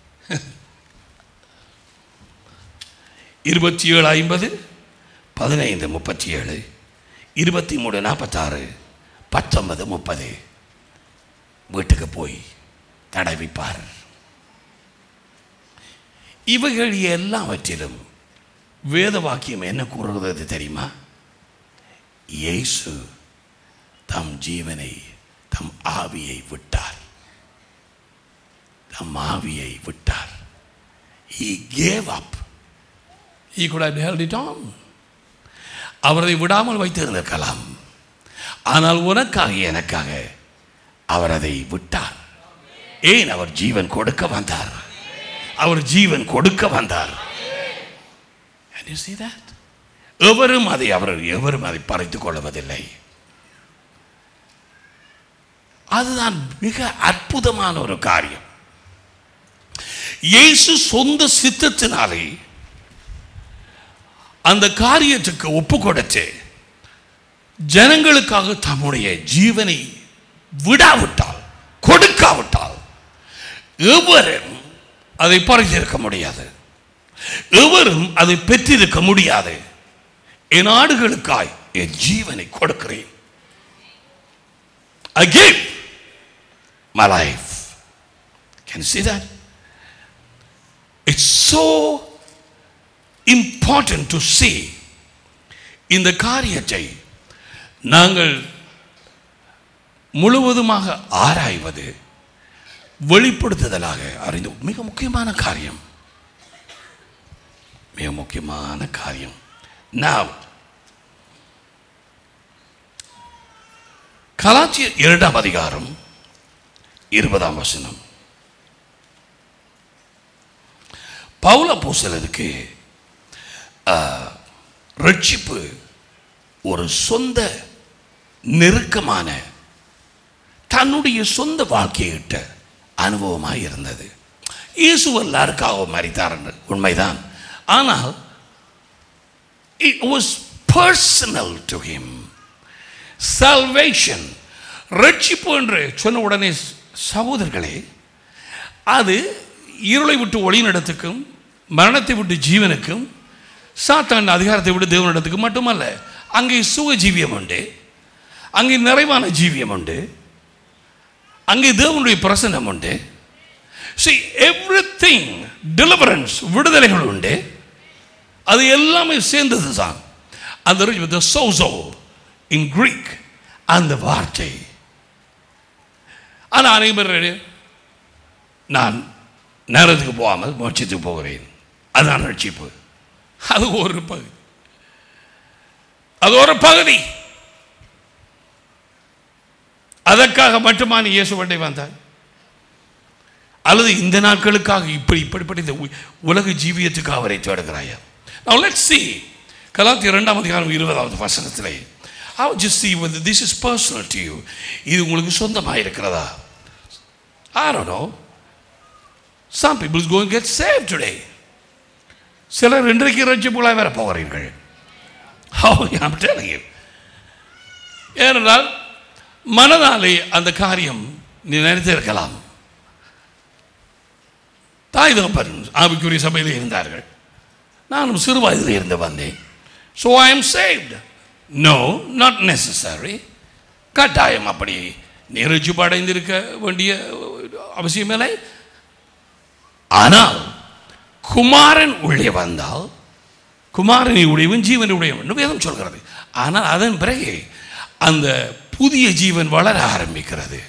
இருபத்தி ஏழு ஐம்பது பதினைந்து முப்பத்தி ஏழு இருபத்தி மூணு நாற்பத்தாறு பத்தொன்பது முப்பது வீட்டுக்கு போய் தடவிப்பார் இவைகள் எல்லாவற்றிலும் வேத வாக்கியம் என்ன கூறுகிறது தெரியுமா இயேசு தம் ஜீவனை தம் ஆவியை விட்டார் தம் ஆவியை விட்டார் he gave up he could have held it on அவரை விடாமல் வைத்திருந்திருக்கலாம் ஆனால் உனக்காக எனக்காக அவர் அதை விட்டார் ஏன் அவர் ஜீவன் கொடுக்க வந்தார் அவர் ஜீவன் கொடுக்க வந்தார் Can you see that? எவரும் அதை அவர் எவரும் அதை பறித்துக் கொள்வதில்லை அதுதான் மிக அற்புதமான ஒரு காரியம் இயேசு சொந்த சித்தத்தினாலே அந்த காரியத்துக்கு ஒப்பு கொடுத்து ஜனங்களுக்காக தம்முடைய ஜீவனை விடாவிட்டால் கொடுக்காவிட்டால் எவரும் அதை பறித்திருக்க முடியாது எவரும் அதை பெற்றிருக்க முடியாது என் ஆடுகளுக்காய் என் ஜீவனை கொடுக்கிறேன் I give my life. Can you see that? It's so important to see இந்த காரியத்தை நாங்கள் முழுவதுமாக ஆராய்வது வெளிப்படுத்துதலாக அறிந்து மிக முக்கியமான காரியம் மிக முக்கியமான காரியம் நான் கலாச்சிய இரண்டாம் அதிகாரம் இருபதாம் வசனம் பவுல பூசலருக்கு ரட்சிப்பு ஒரு சொந்த நெருக்கமான தன்னுடைய சொந்த வாழ்க்கையிட்ட அனுபவமாக இருந்தது இயேசு எல்லாருக்காக மறித்தார் என்று உண்மைதான் ஆனால் it was personal to him salvation ரட்சிப்பு என்று சொன்ன உடனே சகோதரர்களே அது இருளை விட்டு ஒளியினிடத்துக்கும் மரணத்தை விட்டு ஜீவனுக்கும் சாத்தான் அதிகாரத்தை விட்டு தேவனிடத்துக்கு மட்டுமல்ல அங்கே சுக ஜீவியம் உண்டு அங்கே நிறைவான ஜீவியம் உண்டு அங்கே தேவனுடைய பிரசனம் உண்டு see everything deliverance விடுதலைகள் உண்டு அது எல்லாமே சேர்ந்தது தான் அந்த சோசோ இன் கிரீக் அந்த வார்த்தை ஆனால் அனைவரும் நான் நேரத்துக்கு போகாமல் மோட்சத்துக்கு போகிறேன் அதுதான் ரட்சிப்பு அது ஒரு பகுதி அது ஒரு பகுதி அதற்காக மட்டுமா நீ இயேசுவண்டை வந்தாய் அல்லது இந்த நாட்களுக்காக இப்படி இப்படிப்பட்ட இந்த உ- உலக ஜீவியத்துக்காக அவரை தேடுகிறாயா Now let's see கலாத்தி இரண்டாம் அதிகாரம் இருபதாவது வசனத்திலே I would just see whether this is personal to you இது உங்களுக்கு சொந்தமாக இருக்கிறதா I don't know some people is going to get saved today சிலர் இன்றைக்கு ரட்சிப்புகளாக வர போகிறீர்கள் How I'm telling you ஏனென்றால் மனதாலே அந்த காரியம் நீ நினைத்திருக்கலாம் தாய் தகப்பன் ஆவிக்குரிய சபையில் இருந்தார்கள் நானும் சிறு வயதில் இருந்து வந்தேன் so I am saved no not necessary கட்டாயம் அப்படி நீரட்சி அடைந்திருக்க வேண்டிய அவசியமில்லை ஆனால் குமாரன் உள்ளே வந்தால் குமாரனை உடையவன் ஜீவனை உடையவன் வேதம் சொல்கிறது ஆனால் அதன் பிறகு அந்த புதிய ஜீவன் வளர ஆரம்பிக்கிறது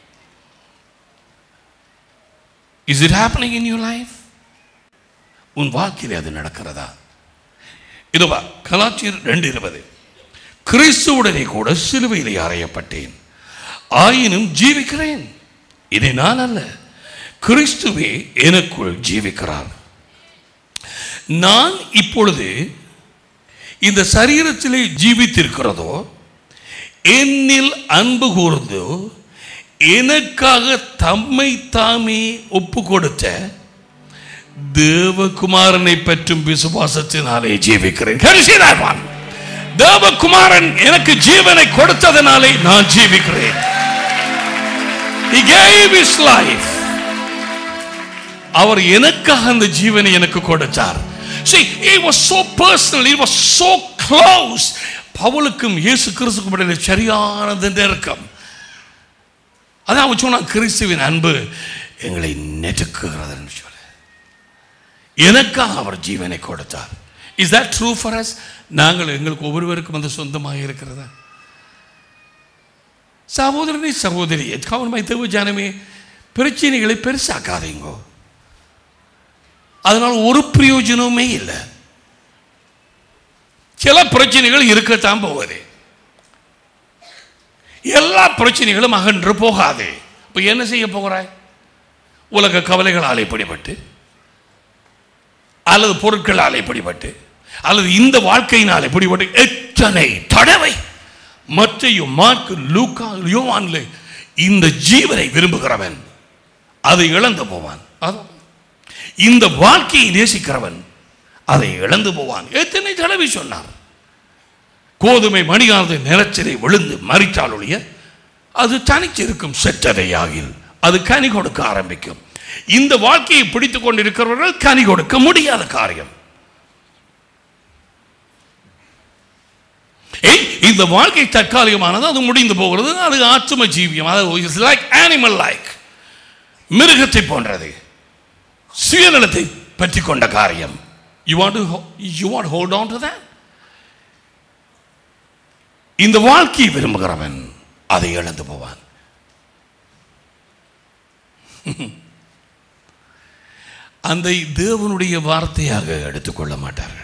is it happening in you life உன் வாழ்க்கையில் அது நடக்கிறதா இதுவா கலாச்சியர் ரெண்டு இருபது கிறிஸ்துவுடனே கூட சிலுவையிலே அறையப்பட்டேன் ஆயினும் ஜீவிக்கிறேன் இதை நான் அல்ல கிறிஸ்துவே எனக்குள் ஜீவிக்கிறார் நான் இப்பொழுது இந்த சரீரத்திலே ஜீவித்திருக்கிறதோ என்னில் அன்பு கூர்ந்தோ எனக்காக தம்மை தாமே ஒப்பு கொடுத்த தேவகுமாரனை பற்றும் விசுவாசத்தினாலே ஜீவிக்கிறேன் Can you see that one? தேவகுமாரன் எனக்கு ஜீவனை கொடுத்ததனாலே நான் ஜீவிக்கிறேன் He gave his life. அவர் எனக்காக அந்த ஜீவனை எனக்கு கொடுத்தார் See, it was so personal, it was so close. பவுலுக்கும் இயேசு கிறிஸ்துக்கும் இடையில சரியானது நெருக்கம் அதான் அவன் சொன்னான் கிறிஸ்துவின் அன்பு எங்களை நெருக்குகிறதுன்னு சொல்ல எனக்காக அவர் ஜீவனை கொடுத்தார் is that true for us நாங்கள் எங்களுக்கு ஒவ்வொருவருக்கும் அது சொந்தமாக இருக்கிறதா சகோதரனே சகோதரி கவனமாய் தேவ ஜனமே பிரச்சனைகளை பெருசாக்காதீங்கோ அதனால ஒரு பிரயோஜனமே இல்லை சில பிரச்சனைகள் இருக்கத்தான் போகுது எல்லா பிரச்சனைகளும் அகன்று போகாது இப்போ என்ன செய்ய போகிறாய் உலக கவலைகளால் இப்படிப்பட்டு அல்லது பொருட்களால் இப்படிப்பட்டு அல்லது இந்த வாழ்க்கையினால் இப்படிப்பட்டு எத்தனை தடவை மற்றையும் மார்க்கு லூக்கா யோவான்ல இந்த ஜீவனை விரும்புகிறவன் அதை இழந்து போவான் அது இந்த வாழ்க்கையை நேசிக்கிறவன் அதை இழந்து போவான் எத்தனை தடவை சொன்னார் கோதுமை மணியானது நிலச்சிலை விழுந்து மறித்தாலுடைய அது தனிச்சிருக்கும் செற்றதையாகில் அது கனி கொடுக்க ஆரம்பிக்கும் இந்த வாழ்க்கையை பிடித்துக் கொண்டிருக்கிறவர்கள் கனி கொடுக்க முடியாத காரியம் ஏய், இந்த வாழ்க்கை தற்காலிகமானது அது முடிந்து போகிறது அது ஆத்தும ஜீவியம் அது லைக் அனிமல் லைக் மிருகத்தை போன்றது சுயநலத்தை பற்றி கொண்ட காரியம் you want you want hold on to that இந்த வாழ்க்கையை விரும்புகிறவன் அதை இழந்து போவான் அந்த தேவனுடைய வார்த்தையாக எடுத்துக்கொள்ள மாட்டார்கள்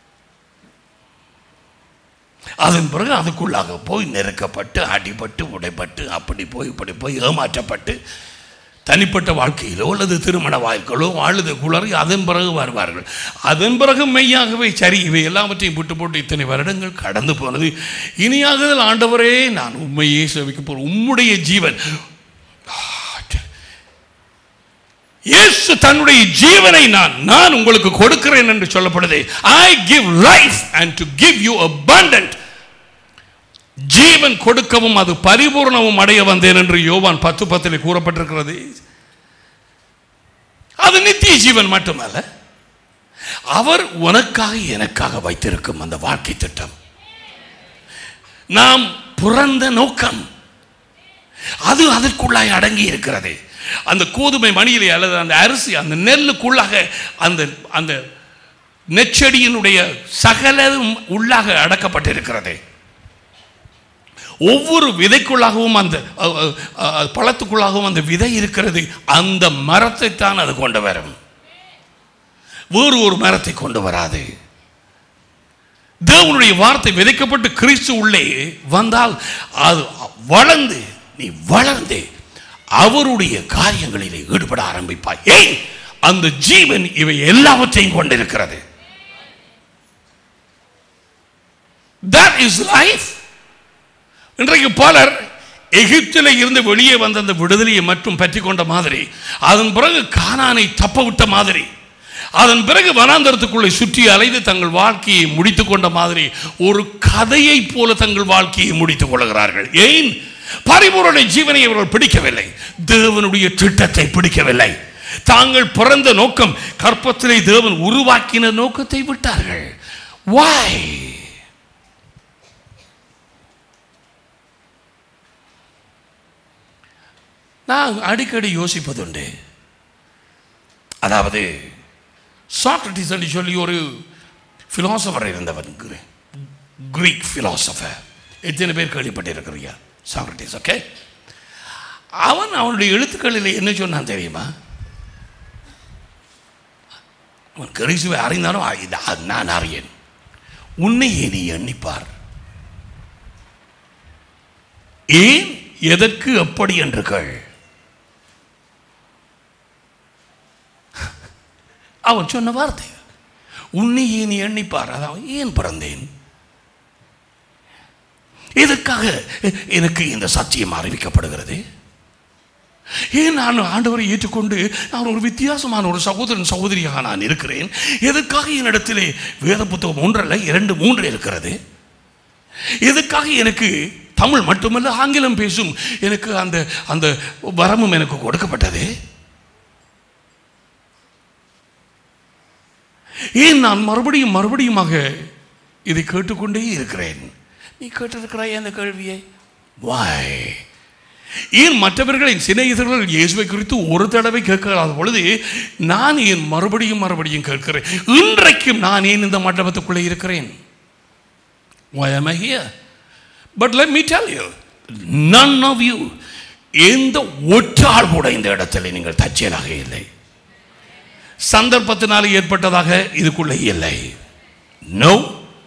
அதன் பிறகு அதுக்குள்ளாக போய் நெருக்கப்பட்டு அடிபட்டு உடைப்பட்டு அப்படி போய் இப்படி போய் ஏமாற்றப்பட்டு தனிப்பட்ட வாழ்க்கையிலோ அல்லது திருமண வாழ்க்கையிலோ அழுது குளறி அதன் பிறகு வருவார்கள் அதன் பிறகு மெய்யாகவே சரி இவை எல்லாவற்றையும் விட்டு போட்டு இத்தனை வருடங்கள் கடந்து போனது இனியாகுதல் ஆண்டவரே நான் உண்மையே சேவிக்க போறேன் உம்முடைய ஜீவன் இயேசு தன்னுடைய ஜீவனை நான் நான் உங்களுக்கு கொடுக்கிறேன் என்று சொல்லப்படுது I give life and to give you abundant ஜீவன் கொடுக்கவும் அது பரிபூர்ணமும் அடைய வந்தேன் என்று யோவான் பத்து பத்தில் கூறப்பட்டிருக்கிறது அது நித்திய ஜீவன் மட்டுமல்ல அவர் உனக்காக எனக்காக வைத்திருக்கும் அந்த வாழ்க்கை திட்டம் நாம் பிறந்த நோக்கம் அது அதற்குள்ளாய் அடங்கி இருக்கிறது அந்த கோதுமை மணியிலே அல்லது அந்த அரிசி அந்த நெல்லுக்குள்ளாக அந்த அந்த நெச்செடியினுடைய சகலதும் உள்ளாக அடக்கப்பட்டிருக்கிறது ஒவ்வொரு விதைக்குள்ளாகவும் அந்த அ, அ, அ, பழத்துக்குள்ளாகவும் அந்த விதை இருக்கிறது அந்த மரத்தை தான் அது கொண்டு வரும் வேறு ஒரு மரத்தை கொண்டு வராது தேவனுடைய வார்த்தை விதைக்கப்பட்டு கிறிஸ்து உள்ளே வந்தால் அது வளர்ந்து நீ வளர்ந்து அவருடைய காரியங்களிலே ஈடுபட ஆரம்பிப்பாய் ஏய் அந்த ஜீவன் இவை எல்லாவற்றையும் கொண்டிருக்கிறது that is life இன்றைக்கு பலர் எகிப்தில் இருந்து வெளியே வந்த அந்த விடுதலையை மட்டும் பற்றி கொண்ட மாதிரி அதன் பிறகு கானானை தப்ப விட்ட மாதிரி அதன் பிறகு வனாந்தரத்துக்குள்ளே சுற்றி அலைந்து தங்கள் வாழ்க்கையை முடித்துக் கொண்ட மாதிரி ஒரு கதையைப் போல தங்கள் வாழ்க்கையை முடித்துக் கொள்கிறார்கள் ஏன் பரிபூரண ஜீவனை அவர்கள் பிடிக்கவில்லை தேவனுடைய திட்டத்தை பிடிக்கவில்லை தாங்கள் பிறந்த நோக்கம் கற்பத்திலே தேவன் உருவாக்கின நோக்கத்தை விட்டார்கள் why நான் அடிக்கடி யோசிப்பதுண்டு அதாவது சாக்ரட்டிஸ் என்று சொல்லி ஒரு ஃபிலாசபர் இருந்தவன் கிரே- கிரீக் ஃபிலாசபர் எத்தனை பேர் கேள்விப்பட்டிருக்கிறியா சாக்ரட்டிஸ் ஓகே அவன் அவனுடைய எழுத்துக்களில் என்ன சொன்னான் தெரியுமா அவன் கிறிஸ்துவை அறிந்தாலும் "ஆ, இது அது நான் அறியேன் உன்னையே நீ எண்ணிப்பார் ஏன் எதற்கு எப்படி என்று கேள் அவன் சொன்ன வார்த்தை உன்னையே நீ எண்ணிப்பார் அதாவது ஏன் பிறந்தேன் எதற்காக எனக்கு இந்த சத்தியம் அறிவிக்கப்படுகிறது ஏன் நான் ஆண்டவரை ஏற்றுக்கொண்டு நான் ஒரு வித்தியாசமான ஒரு சகோதரன் சகோதரியாக நான் இருக்கிறேன் எதற்காக என்னிடத்திலே வேத புத்தகம் ஒன்றல்ல இரண்டு மூன்று இருக்கிறது எதுக்காக எனக்கு தமிழ் மட்டுமல்ல ஆங்கிலம் பேசும் எனக்கு அந்த அந்த வரமும் எனக்கு கொடுக்கப்பட்டது ஏன் நான் மறுபடியும் மறுபடியுமாக இதை கேட்டுக்கொண்டே இருக்கிறேன் நீ கேட்டிருக்கிறாய் அந்த கேள்வியை வாய் ஏன் மற்றவர்களின் சிநேகிதர்கள் இயேசுவை குறித்து ஒரு தடவை கேட்காத பொழுது நான் ஏன் மறுபடியும் மறுபடியும் கேட்கிறேன் இன்றைக்கும் நான் ஏன் இந்த மண்டபத்துக்குள்ளே இருக்கிறேன் Why am I here? But let me tell you, none of you, எந்த ஒற்றாள் கூட இந்த இடத்துல நீங்கள் தற்செயலாக இல்லை சந்தர்ப்பத்தினால் ஏற்பட்டதாக இதுக்குள்ளே இல்லை நோ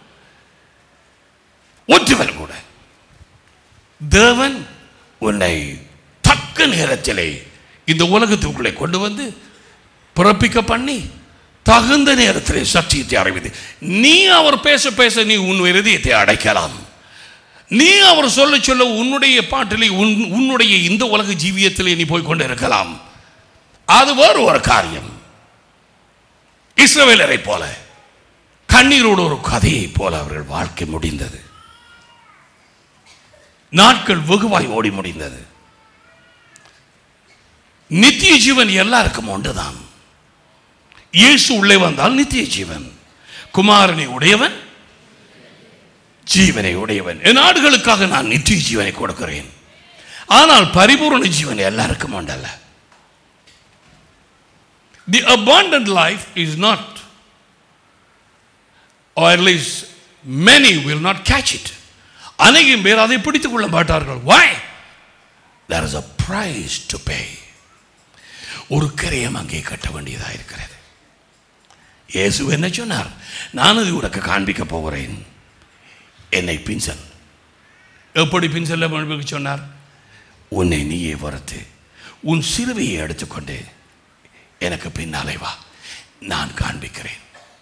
ஒற்றுவர் கூட தேவன் உன்னை தக்க நேரத்திலே இந்த உலகத்துக்குள்ளே கொண்டு வந்து பிறப்பிக்க பண்ணி தகுந்த நேரத்திலே சத்தியத்தை அறிவித்து நீ அவர் பேச பேச நீ உன் இருதயத்தை அடைக்கலாம் நீ அவர் சொல்ல சொல்ல உன்னுடைய பாட்டிலே உன் உன்னுடைய இந்த உலக ஜீவியத்திலே நீ போய் கொண்டு இருக்கலாம் அது வேறு ஒரு காரியம் இஸ்ரவேலரை போல கண்ணீரோடு ஒரு கதையை போல அவர்கள் வாழ்க்கை முடிந்தது நாட்கள் வெகுவாய் ஓடி முடிந்தது நித்திய ஜீவன் எல்லாருக்கும் ஒன்றுதான் இயேசு உள்ளே வந்தால் நித்திய ஜீவன் குமாரனை உடையவன் ஜீவனை உடையவன் என் நாடுகளுக்காக நான் நித்திய ஜீவனை கொடுக்கிறேன் ஆனால் பரிபூர்ண ஜீவன் எல்லாருக்கும் உண்டல்ல தி abundant life is not or at least many will not catch it அநேகம் பேர் அதை பிடித்துக் கொள்ள மாட்டார்கள் why there is a price to pay ஒரு கிரயம் அங்கே கட்ட வேண்டியதாக இருக்கிறது இயேசு என்ன சொன்னார் நான் அது உனக்கு காண்பிக்க போகிறேன் என்னை பின்சல் எப்படி பின்சல்ல மனுப்புக்கு சொன்னார் உன்னை நீயே வறுத்து உன் சிலுவையை எடுத்துக்கொண்டு எனக்கு பின்னாலே வா நான் காண்பிக்கிறேன்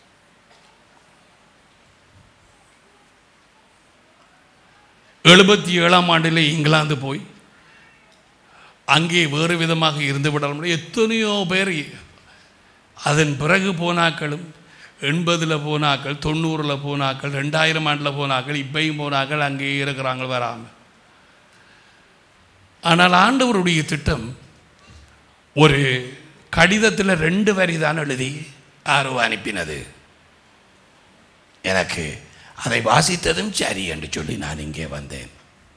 எழுபத்தி ஏழாம் ஆண்டிலே இங்கிலாந்து போய் அங்கே வேறு விதமாக இருந்து விட முடியும் எத்தனையோ பேர் அதன் பிறகு போனாக்களும் எண்பதில் போனாக்கள் தொண்ணூறில் போனாக்கள் ரெண்டாயிரம் ஆண்டில் போனாக்கள் இப்பையும் போனாக்கள் அங்கேயே இருக்கிறாங்க வராமல் ஆனால் ஆண்டவருடைய திட்டம் ஒரு கடிதத்தில் ரெண்டு வரி தான் எழுதி ஆரோ அனுப்பினது எனக்கு அதை வாசித்ததும் சரி என்று சொல்லி நான் இங்கே வந்தேன்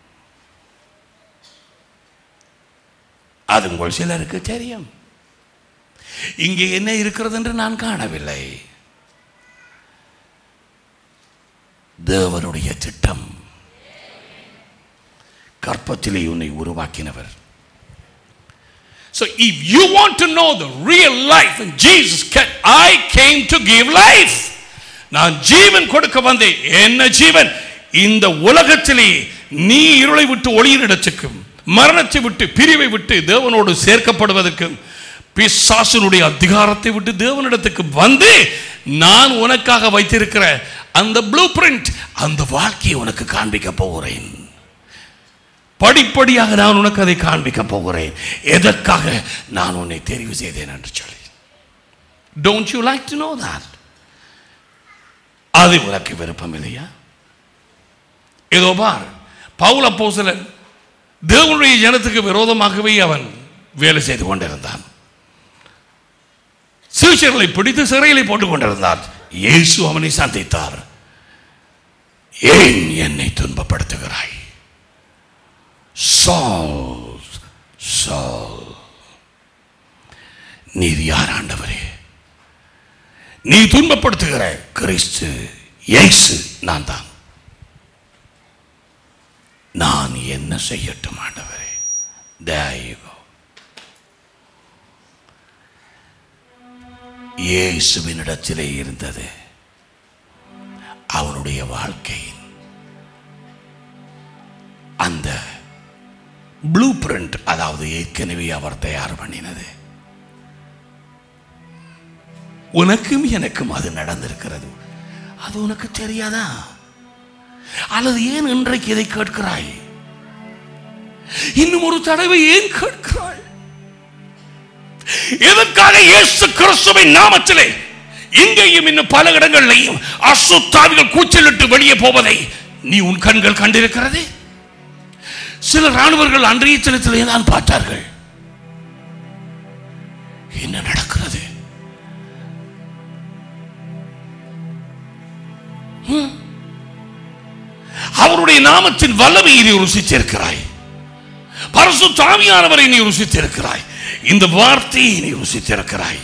அது உங்கள் சிலருக்கு தெரியும் இங்கே என்ன இருக்கிறது என்று நான் காணவில்லை தேவனுடைய திட்டம் கற்பத்திலே உன்னை உருவாக்கினவர் So if you want to know the real life, and Jesus can, I came to give life. நான் ஜீவன் கொடுக்க வந்தேன் என்ன ஜீவன் இந்த உலகத்திலே நீ இருளை விட்டு ஒளியின் இடத்துக்கும் மரணத்தை விட்டு பிரிவை விட்டு தேவனோடு சேர்க்கப்படுவதற்கும் பிசாசனுடைய அதிகாரத்தை விட்டு தேவனிடத்துக்கு வந்து நான் உனக்காக வைத்திருக்கிற அந்த ப்ளூ பிரிண்ட் அந்த வாழ்க்கையை உனக்கு காண்பிக்க போகிறேன் படிப்படியாக நான் உனக்கு அதை காண்பிக்க போகிறேன் எதற்காக நான் உன்னை தெரிவு செய்தேன் என்று சொல்லி don't you like to know that அது உனக்கு விருப்பம் இல்லையா ஏதோ பார் பவுல போசலன் தேவனுடைய ஜனத்துக்கு விரோதமாகவே அவன் வேலை செய்து கொண்டிருந்தான் சீஷர்களை பிடித்து சிறையிலே போட்டுக் கொண்டிருந்தார் இயேசு அவனை சந்தித்தார் ஏன் என்னை துன்பப்படுத்துகிறாய் சால் சால் நீர் யார் ஆண்டவரே நீ துன்பப்படுத்துகிற கிறிஸ்து இயேசு நான் தான் நான் என்ன செய்யட்டும் ஆண்டவரே தேவோ இயேசுவினிடத்திலே இருந்தது அவனுடைய வாழ்க்கையின் அந்த ப்ளூ பிரிண்ட் அதாவது ஏற்கனவே அவர் தயார் பண்ணினது உனக்கும் எனக்கும் அது நடந்திருக்கிறது அது உனக்கு தெரியாதா அல்லது ஏன் இன்றைக்கு இதை கேட்கிறாய் இன்னும் ஒரு தடவை ஏன் கேட்கிறாய் எதற்காக இயேசு கிறிஸ்துவின் நாமத்திலே இங்கேயும் இன்னும் பல இடங்களிலேயும் அசுத்தாவிகள் கூச்சலிட்டு வெளியே போவதை நீ உன் கண்கள் கண்டிருக்கிறது சில ராணுவர்கள் அன்றைய தினத்திலே தான் பார்த்தார்கள் என்ன நடக்கிறது ஹம். அவருடைய நாமத்தின் வல்லமையை நீ ருசித்திருக்கிறாய் பரசு தாவியானவரை நீ ருசித்திருக்கிறாய் இந்த வார்த்தையை நீ ருசித்திருக்கிறாய்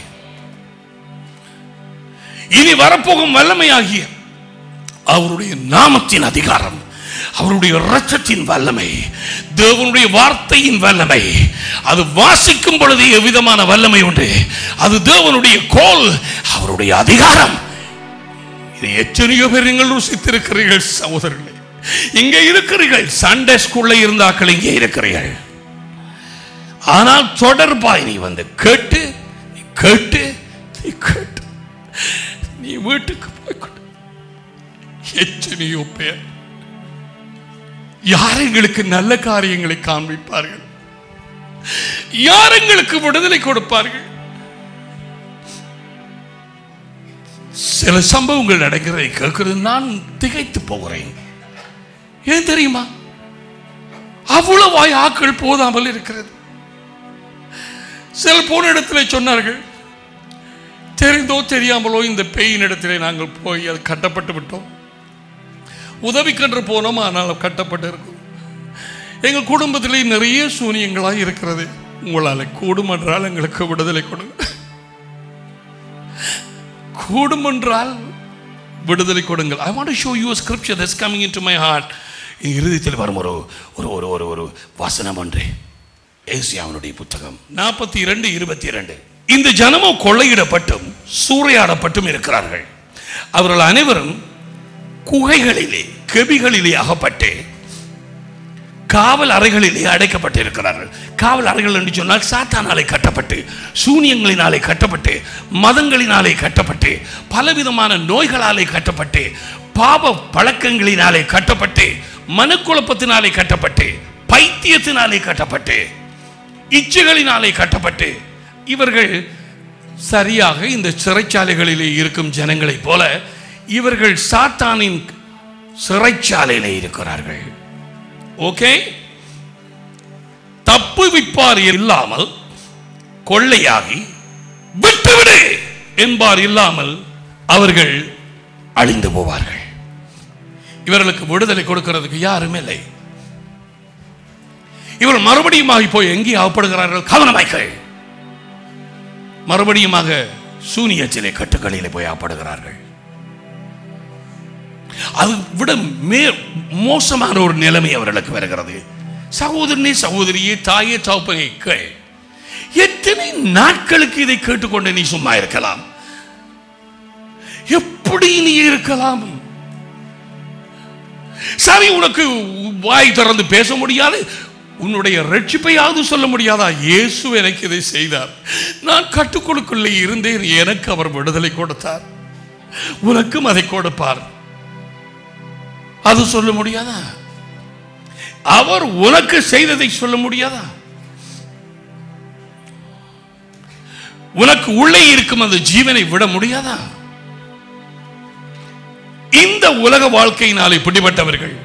இனி வரப்போகும் வல்லமையாகிய அவருடைய நாமத்தின் அதிகாரம் அவருடைய இரத்தத்தின் வல்லமை தேவனுடைய வார்த்தையின் வல்லமை அது வாசிக்கும் பொழுது எவ்விதமான வல்லமை உண்டு அது தேவனுடைய கோல் அவருடைய அதிகாரம் இதை எத்தனையோ பேர் நீங்கள் ருசித்திருக்கிறீர்கள் சகோதரர்களே இங்கே இருக்கிறீர்கள் சண்டே ஸ்கூல்ல இருந்தாக்கள் இங்கே இருக்கிறீர்கள் ஆனால் தொடர்பாய் நீ வந்து கேட்டு நீ கேட்டு நீ கேட்டு நீ வீட்டுக்கு போய் கொடு எத்தனையோ பேர் யார் எங்களுக்கு நல்ல காரியங்களை காண்பிப்பார்கள் யார் எங்களுக்கு விடுதலை கொடுப்பார்கள் சில சம்பவங்கள் நடக்கிறதை கேட்கிறது நான் திகைத்து போகிறேன் ஏன் தெரியுமா அவ்வளவாய் ஆக்கள் போதாமல் இருக்கிறது சில போன இடத்துல சொன்னார்கள் தெரிந்தோ தெரியாமலோ இந்த பேயின் இடத்திலே நாங்கள் போய் அது கட்டப்பட்டு விட்டோம் உதவிக்கன்று போனோம் ஆனால் கட்டப்பட்டு இருக்கும் எங்கள் குடும்பத்திலே நிறைய சூனியங்களாக இருக்கிறது உங்களால் கூடும் என்றால் எங்களுக்கு விடுதலை கொடுங்க கூடும் என்றால் விடுதலை கொடுங்கள் I want show you scripture that's coming into my heart இறுதியில் வரும் ஒரு ஒரு ஒரு ஒரு ஒரு வசனம் ஒன்றே ஏசியாவனுடைய புத்தகம் நாற்பத்தி இரண்டு இருபத்தி இரண்டு இந்த ஜனமோ கொள்ளையிடப்பட்டும் சூறையாடப்பட்டும் இருக்கிறார்கள் அவர்கள் அனைவரும் குகைகளிலே கெபிகளிலே அகப்பட்டு காவல் அறைகளிலே அடைக்கப்பட்டிருக்கிறார்கள் காவல் அறைகள் என்று சொன்னால் சாத்தானாலே கட்டப்பட்டு சூனியங்களினாலே கட்டப்பட்டு மதங்களினாலே கட்டப்பட்டு பலவிதமான நோய்களாலே கட்டப்பட்டு பாப பழக்கங்களினாலே கட்டப்பட்டு மனக்குழப்பத்தினாலே கட்டப்பட்டு பைத்தியத்தினாலே கட்டப்பட்டு இச்சைகளினாலே கட்டப்பட்டு இவர்கள் சரியாக இந்த சிறைச்சாலைகளிலே இருக்கும் ஜனங்களைப் போல இவர்கள் சாத்தானின் சிறைச்சாலையிலே இருக்கிறார்கள் ஓகே தப்பு விப்பார் இல்லாமல் கொள்ளையாகி விட்டுவிடு என்பார் இல்லாமல் அவர்கள் அழிந்து போவார்கள் இவர்களுக்கு விடுதலை கொடுக்கிறதுக்கு யாரும் இல்லை இவர் மறுபடியுமாக போய் எங்கே அகப்படுகிறார்கள் கவனமாய்கள் மறுபடியுமாக சூனியச்சிலை கட்டுக்களிலே போய் அகப்படுகிறார்கள் அது விட மே மோசமான ஒரு நிலைமை அவர்களுக்கு வருகிறது சகோதரனே சகோதரியே தாயே தகப்பனே கேள் எத்தனை நாட்களுக்கு இதை கேட்டுக்கொண்டு நீ சும்மா இருக்கலாம் எப்படி நீ இருக்கலாம் சரி உனக்கு வாய் திறந்து பேச முடியாது உன்னுடைய ரட்சிப்பையாவது சொல்ல முடியாதா இயேசு எனக்கு இதை செய்தார் நான் கட்டுக்குழுக்குள்ளே இருந்தேன் எனக்கு அவர் விடுதலை கொடுத்தார் உனக்கும் அதை கொடுப்பார் அது சொல்ல முடியாதா அவர் உனக்கு செய்ததை சொல்ல முடியாதா உனக்கு உள்ளே இருக்கும் அந்த ஜீவனை விட முடியாதா இந்த உலக வாழ்க்கையினாலே பிடிபட்டவர்கள்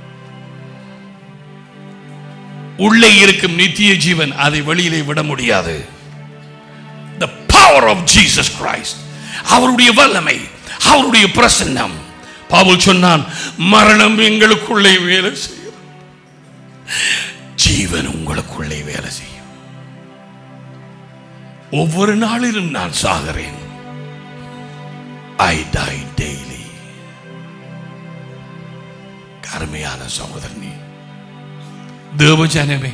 உள்ளே இருக்கும் நித்திய ஜீவன் அதை வெளியிலே விட முடியாது the power of Jesus Christ அவருடைய வல்லமை அவருடைய பிரசன்னம் பவுல் சொன்னான் மரணம் எங்களுக்குள்ளே வேலை செய்யும் ஜீவன் உங்களுக்குள்ளே வேலை செய்யும் ஒவ்வொரு நாளிலும் நான் சாகிறேன் ஐ டை டெய்லி கருமையான சகோதரனி தேவஜனமே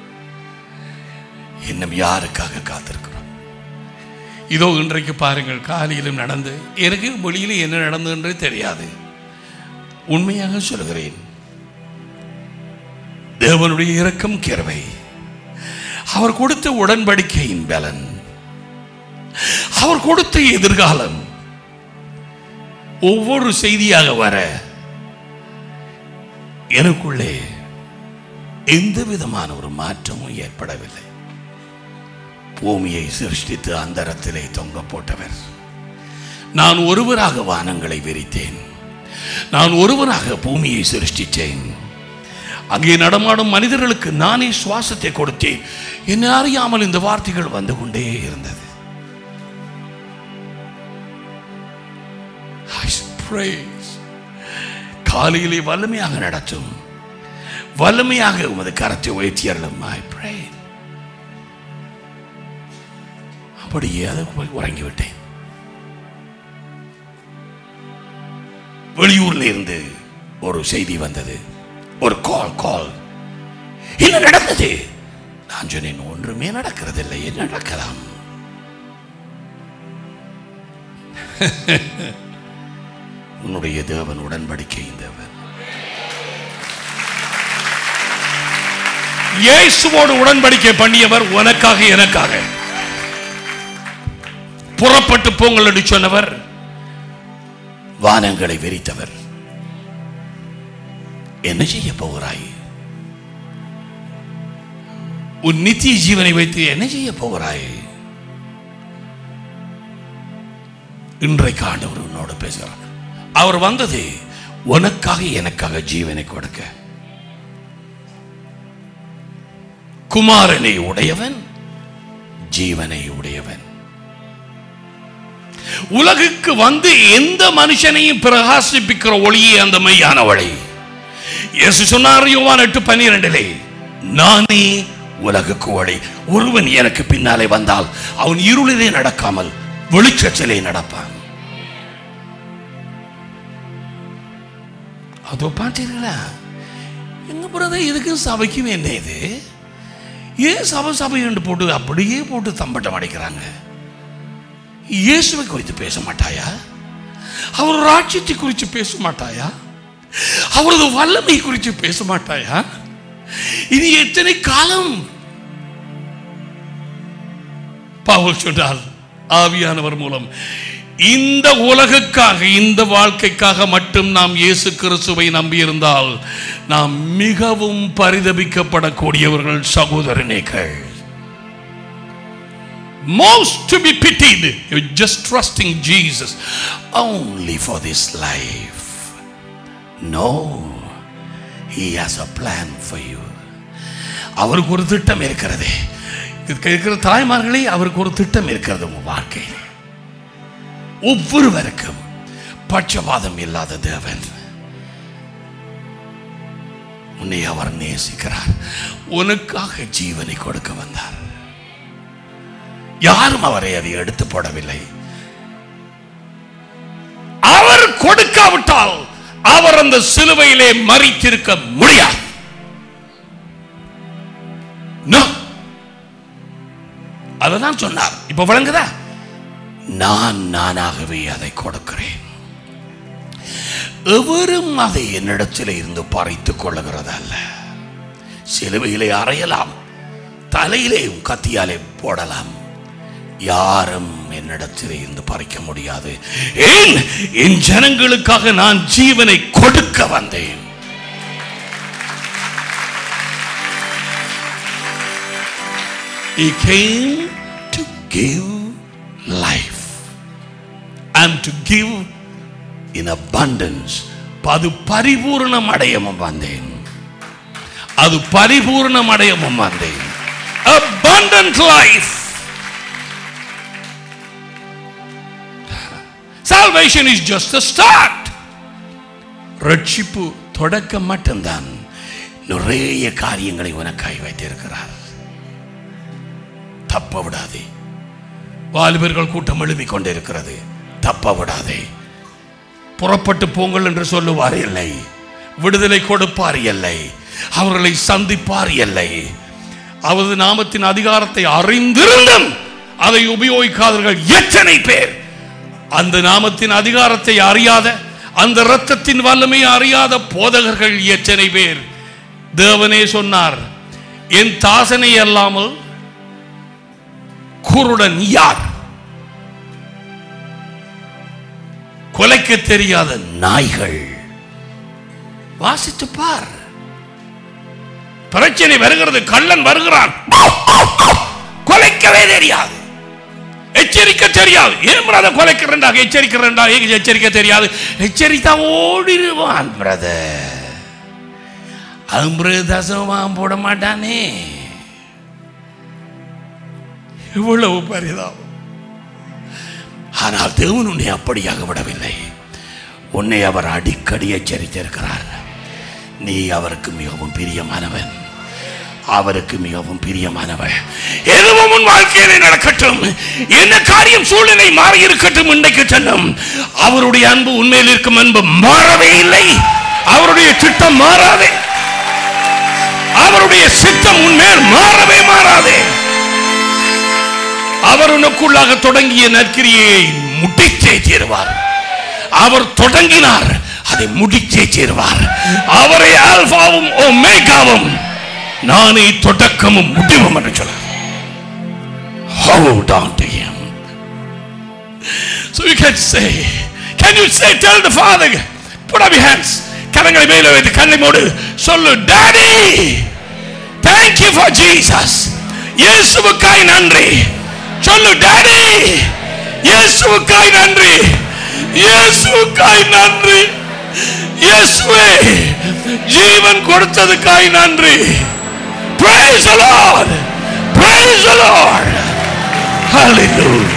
இன்னும் யாருக்காக காத்திருக்கிறோம் இதோ இன்றைக்கு பாருங்கள் காலையிலும் நடந்து எனக்கு வெளியில என்ன நடந்ததுன்றே தெரியாது உண்மையாக சொல்கிறேன் தேவனுடைய இரக்கம் கிருபை அவர் கொடுத்த உடன்படிக்கையின் பலன் அவர் கொடுத்த எதிர்காலம் ஒவ்வொரு செய்தியாக வர எனக்குள்ளே எந்த விதமான ஒரு மாற்றமும் ஏற்படவில்லை பூமியை சிருஷ்டித்து அந்தரத்திலே தொங்க போட்டவர் நான் ஒருவராக வானங்களை விரித்தேன் நான் ஒருவராக பூமியை சிருஷ்டித்தேன் அங்கே நடமாடும் மனிதர்களுக்கு நானே சுவாசத்தை கொடுத்தேன் என்னை அறியாமல் இந்த வார்த்தைகள் வந்து கொண்டே இருந்தது I praise. காலையிலே வல்லமையாக நடத்தும் வல்லமையாக உமது கரத்தை உயர்த்தியறலும் I pray. அப்படியே அதை போய் உறங்கிவிட்டேன் வெளியூர்ல இருந்து ஒரு செய்தி வந்தது ஒரு கால் கால் என்ன நடந்தது நான் சொன்னேன் ஒன்றுமே நடக்கிறதில்லை என்ன நடக்கலாம் உன்னுடைய தேவன் உடன்படிக்கை தேவன் இயேசுவோடு உடன்படிக்கை பண்ணியவர் உனக்காக எனக்காக புறப்பட்டு போங்கள் என்று சொன்னவர் வானங்களை விரித்தவர் என்ன செய்ய போகிறாய் உன் நித்திய ஜீவனை வைத்து என்ன செய்ய போகிறாய் இன்றைக்கு ஆண்டவர் உன்னோடு பேசுகிறார் அவர் வந்தது உனக்காக எனக்காக ஜீவனை கொடுக்க குமாரனை உடையவன் ஜீவனை உடையவன் உலகுக்கு வந்து எந்த மனுஷனையும் பிரகாசிப்பிக்கிற ஒளியே அந்த மெய்யான வழி இயேசு சொன்னார் யோவான் எட்டு பன்னிரெண்டிலே நானே உலகுக்கு ஒளி ஒருவன் எனக்கு பின்னாலே வந்தால் அவன் இருளிலே நடக்காமல் வெளிச்சத்திலே நடப்பான் அதோ பார்த்தீர்களா எங்க பிரதர் இதுக்கு சபைக்கும் என்ன இது ஏன் சபை சபை என்று போட்டு அப்படியே போட்டு தம்பட்டம் அடிக்கிறாங்க இயேசுவை குறித்து பேச மாட்டாயா அவர் ராட்சியத்தை குறித்து பேச மாட்டாயா அவரது வல்லமை குறித்து பேச மாட்டாயா இனி எத்தனை காலம் பவுல் சொன்னால் ஆவியானவர் மூலம் இந்த உலகுக்காக இந்த வாழ்க்கைக்காக மட்டும் நாம் இயேசு கிறிஸ்துவை நம்பியிருந்தால் நாம் மிகவும் பரிதபிக்கப்படக்கூடியவர்கள் சகோதரனேகள் most to be pitied. You're just trusting Jesus only for this life. No, He has a plan for you. அவருக்கு ஒரு திட்டம் இருக்கிறது இதுக்கு இருக்கிற தாய்மார்களே அவருக்கு ஒரு திட்டம் இருக்கிறது உங்க வாழ்க்கையில் ஒவ்வொருவருக்கும் பட்சபாதம் இல்லாத தேவன் உன்னை அவர் நேசிக்கிறார் உனக்காக ஜீவனை கொடுக்க வந்தார் யாரும் அவரை அதை எடுத்து போடவில்லை அவர் கொடுக்காவிட்டால் அவர் அந்த சிலுவையிலே மறித்திருக்க முடியாது No. அததான் சொன்னார் இப்ப விளங்குதா நான் நானாகவே அதை கொடுக்கிறேன் எவரும் அதை என்னிடத்தில் இருந்து பறித்துக் கொள்ளுகிறது அல்ல சிலுவையிலே அறையலாம் தலையிலேயும் கத்தியாலே போடலாம் யாரும் என்னிடத்தில் இருந்து பறிக்க முடியாது ஏன் என் ஜனங்களுக்காக நான் ஜீவனை கொடுக்க வந்தேன் He came to give life and to give in abundance. அது பரிபூர்ணம் அடையவும் வந்தேன் அது பரிபூர்ணம் அடையவும் வந்தேன் abundant life salvation is just a start ரட்சிப்பு தொடக்கம் மட்டும்தான் நிறைய காரியங்களை உனக்காய் வைத்திருக்கிறார் தப்ப விடாதே வாலிபர்கள் கூட்டம் எழுப்பிக் கொண்டிருக்கிறது தப்ப விடாதே புறப்பட்டு போங்கள் என்று சொல்லுவார் இல்லை விடுதலை கொடுப்பார் இல்லை அவர்களை சந்திப்பார் இல்லை அவரது நாமத்தின் அதிகாரத்தை அறிந்திருந்தும் அதை உபயோகிக்காதவர்கள் எத்தனை பேர் அந்த நாமத்தின் அதிகாரத்தை அறியாத அந்த இரத்தத்தின் வல்லமையை அறியாத போதகர்கள் எத்தனை பேர் தேவனே சொன்னார் என் தாசனை அல்லாமல் குருடன் யார் கொலைக்க தெரியாத நாய்கள் வாசித்து பார் பிரச்சனை வருகிறது கள்ளன் வருகிறான் கொலைக்கவே தெரியாது எச்சரிக்க தெரியாது ஏன் பிரதர் கொலைக்கிறண்டா எச்சரிக்கிறண்டா எச்சரிக்க தெரியாது எச்சரித்தா ஓடிடுவான் பிரதர் அம்பு தசமாம் போட மாட்டானே இவ்வளவு பரிதாபம் ஆனால் தேவன் உன்னை அப்படியாக விடவில்லை உன்னை அவர் அடிக்கடி எச்சரித்திருக்கிறார் நீ அவருக்கு மிகவும் பிரியமானவன் அவருக்கு மிகவும் பிரியமானவள் எதுவும் உன் வாழ்க்கையிலே நடக்கட்டும் என்ன காரியம் சூழ்நிலை மாறி இருக்கட்டும் இன்றைக்கு செல்லும் அவருடைய அன்பு உண்மையில் இருக்கும் அன்பு மாறவே இல்லை அவருடைய திட்டம் மாறாதே அவருடைய சித்தம் உன்மேல் மாறவே மாறாதே அவர் உனக்குள்ளாக தொடங்கிய நற்கிரியை முடிச்சே தீருவார் அவர் தொடங்கினார் அதை முடிச்சே தீருவார் அவரை ஆல்பாவும் ஒமேகாவும் நானே தொடக்கமும் முடிவும் என்று சொல்ல Hold on to him. So you can say, can you say, tell the Father, put up your hands. கரங்களை மேலே வைத்து கண்ணை மூடு சொல்லு daddy thank you for Jesus இயேசுவுக்காய் நன்றி சொல்லு டாடி இயேசுவுக்காய் நன்றி இயேசுவுக்காய் நன்றி இயேசுவே ஜீவன் கொடுத்ததுக்காய் நன்றி praise the lord praise the lord hallelujah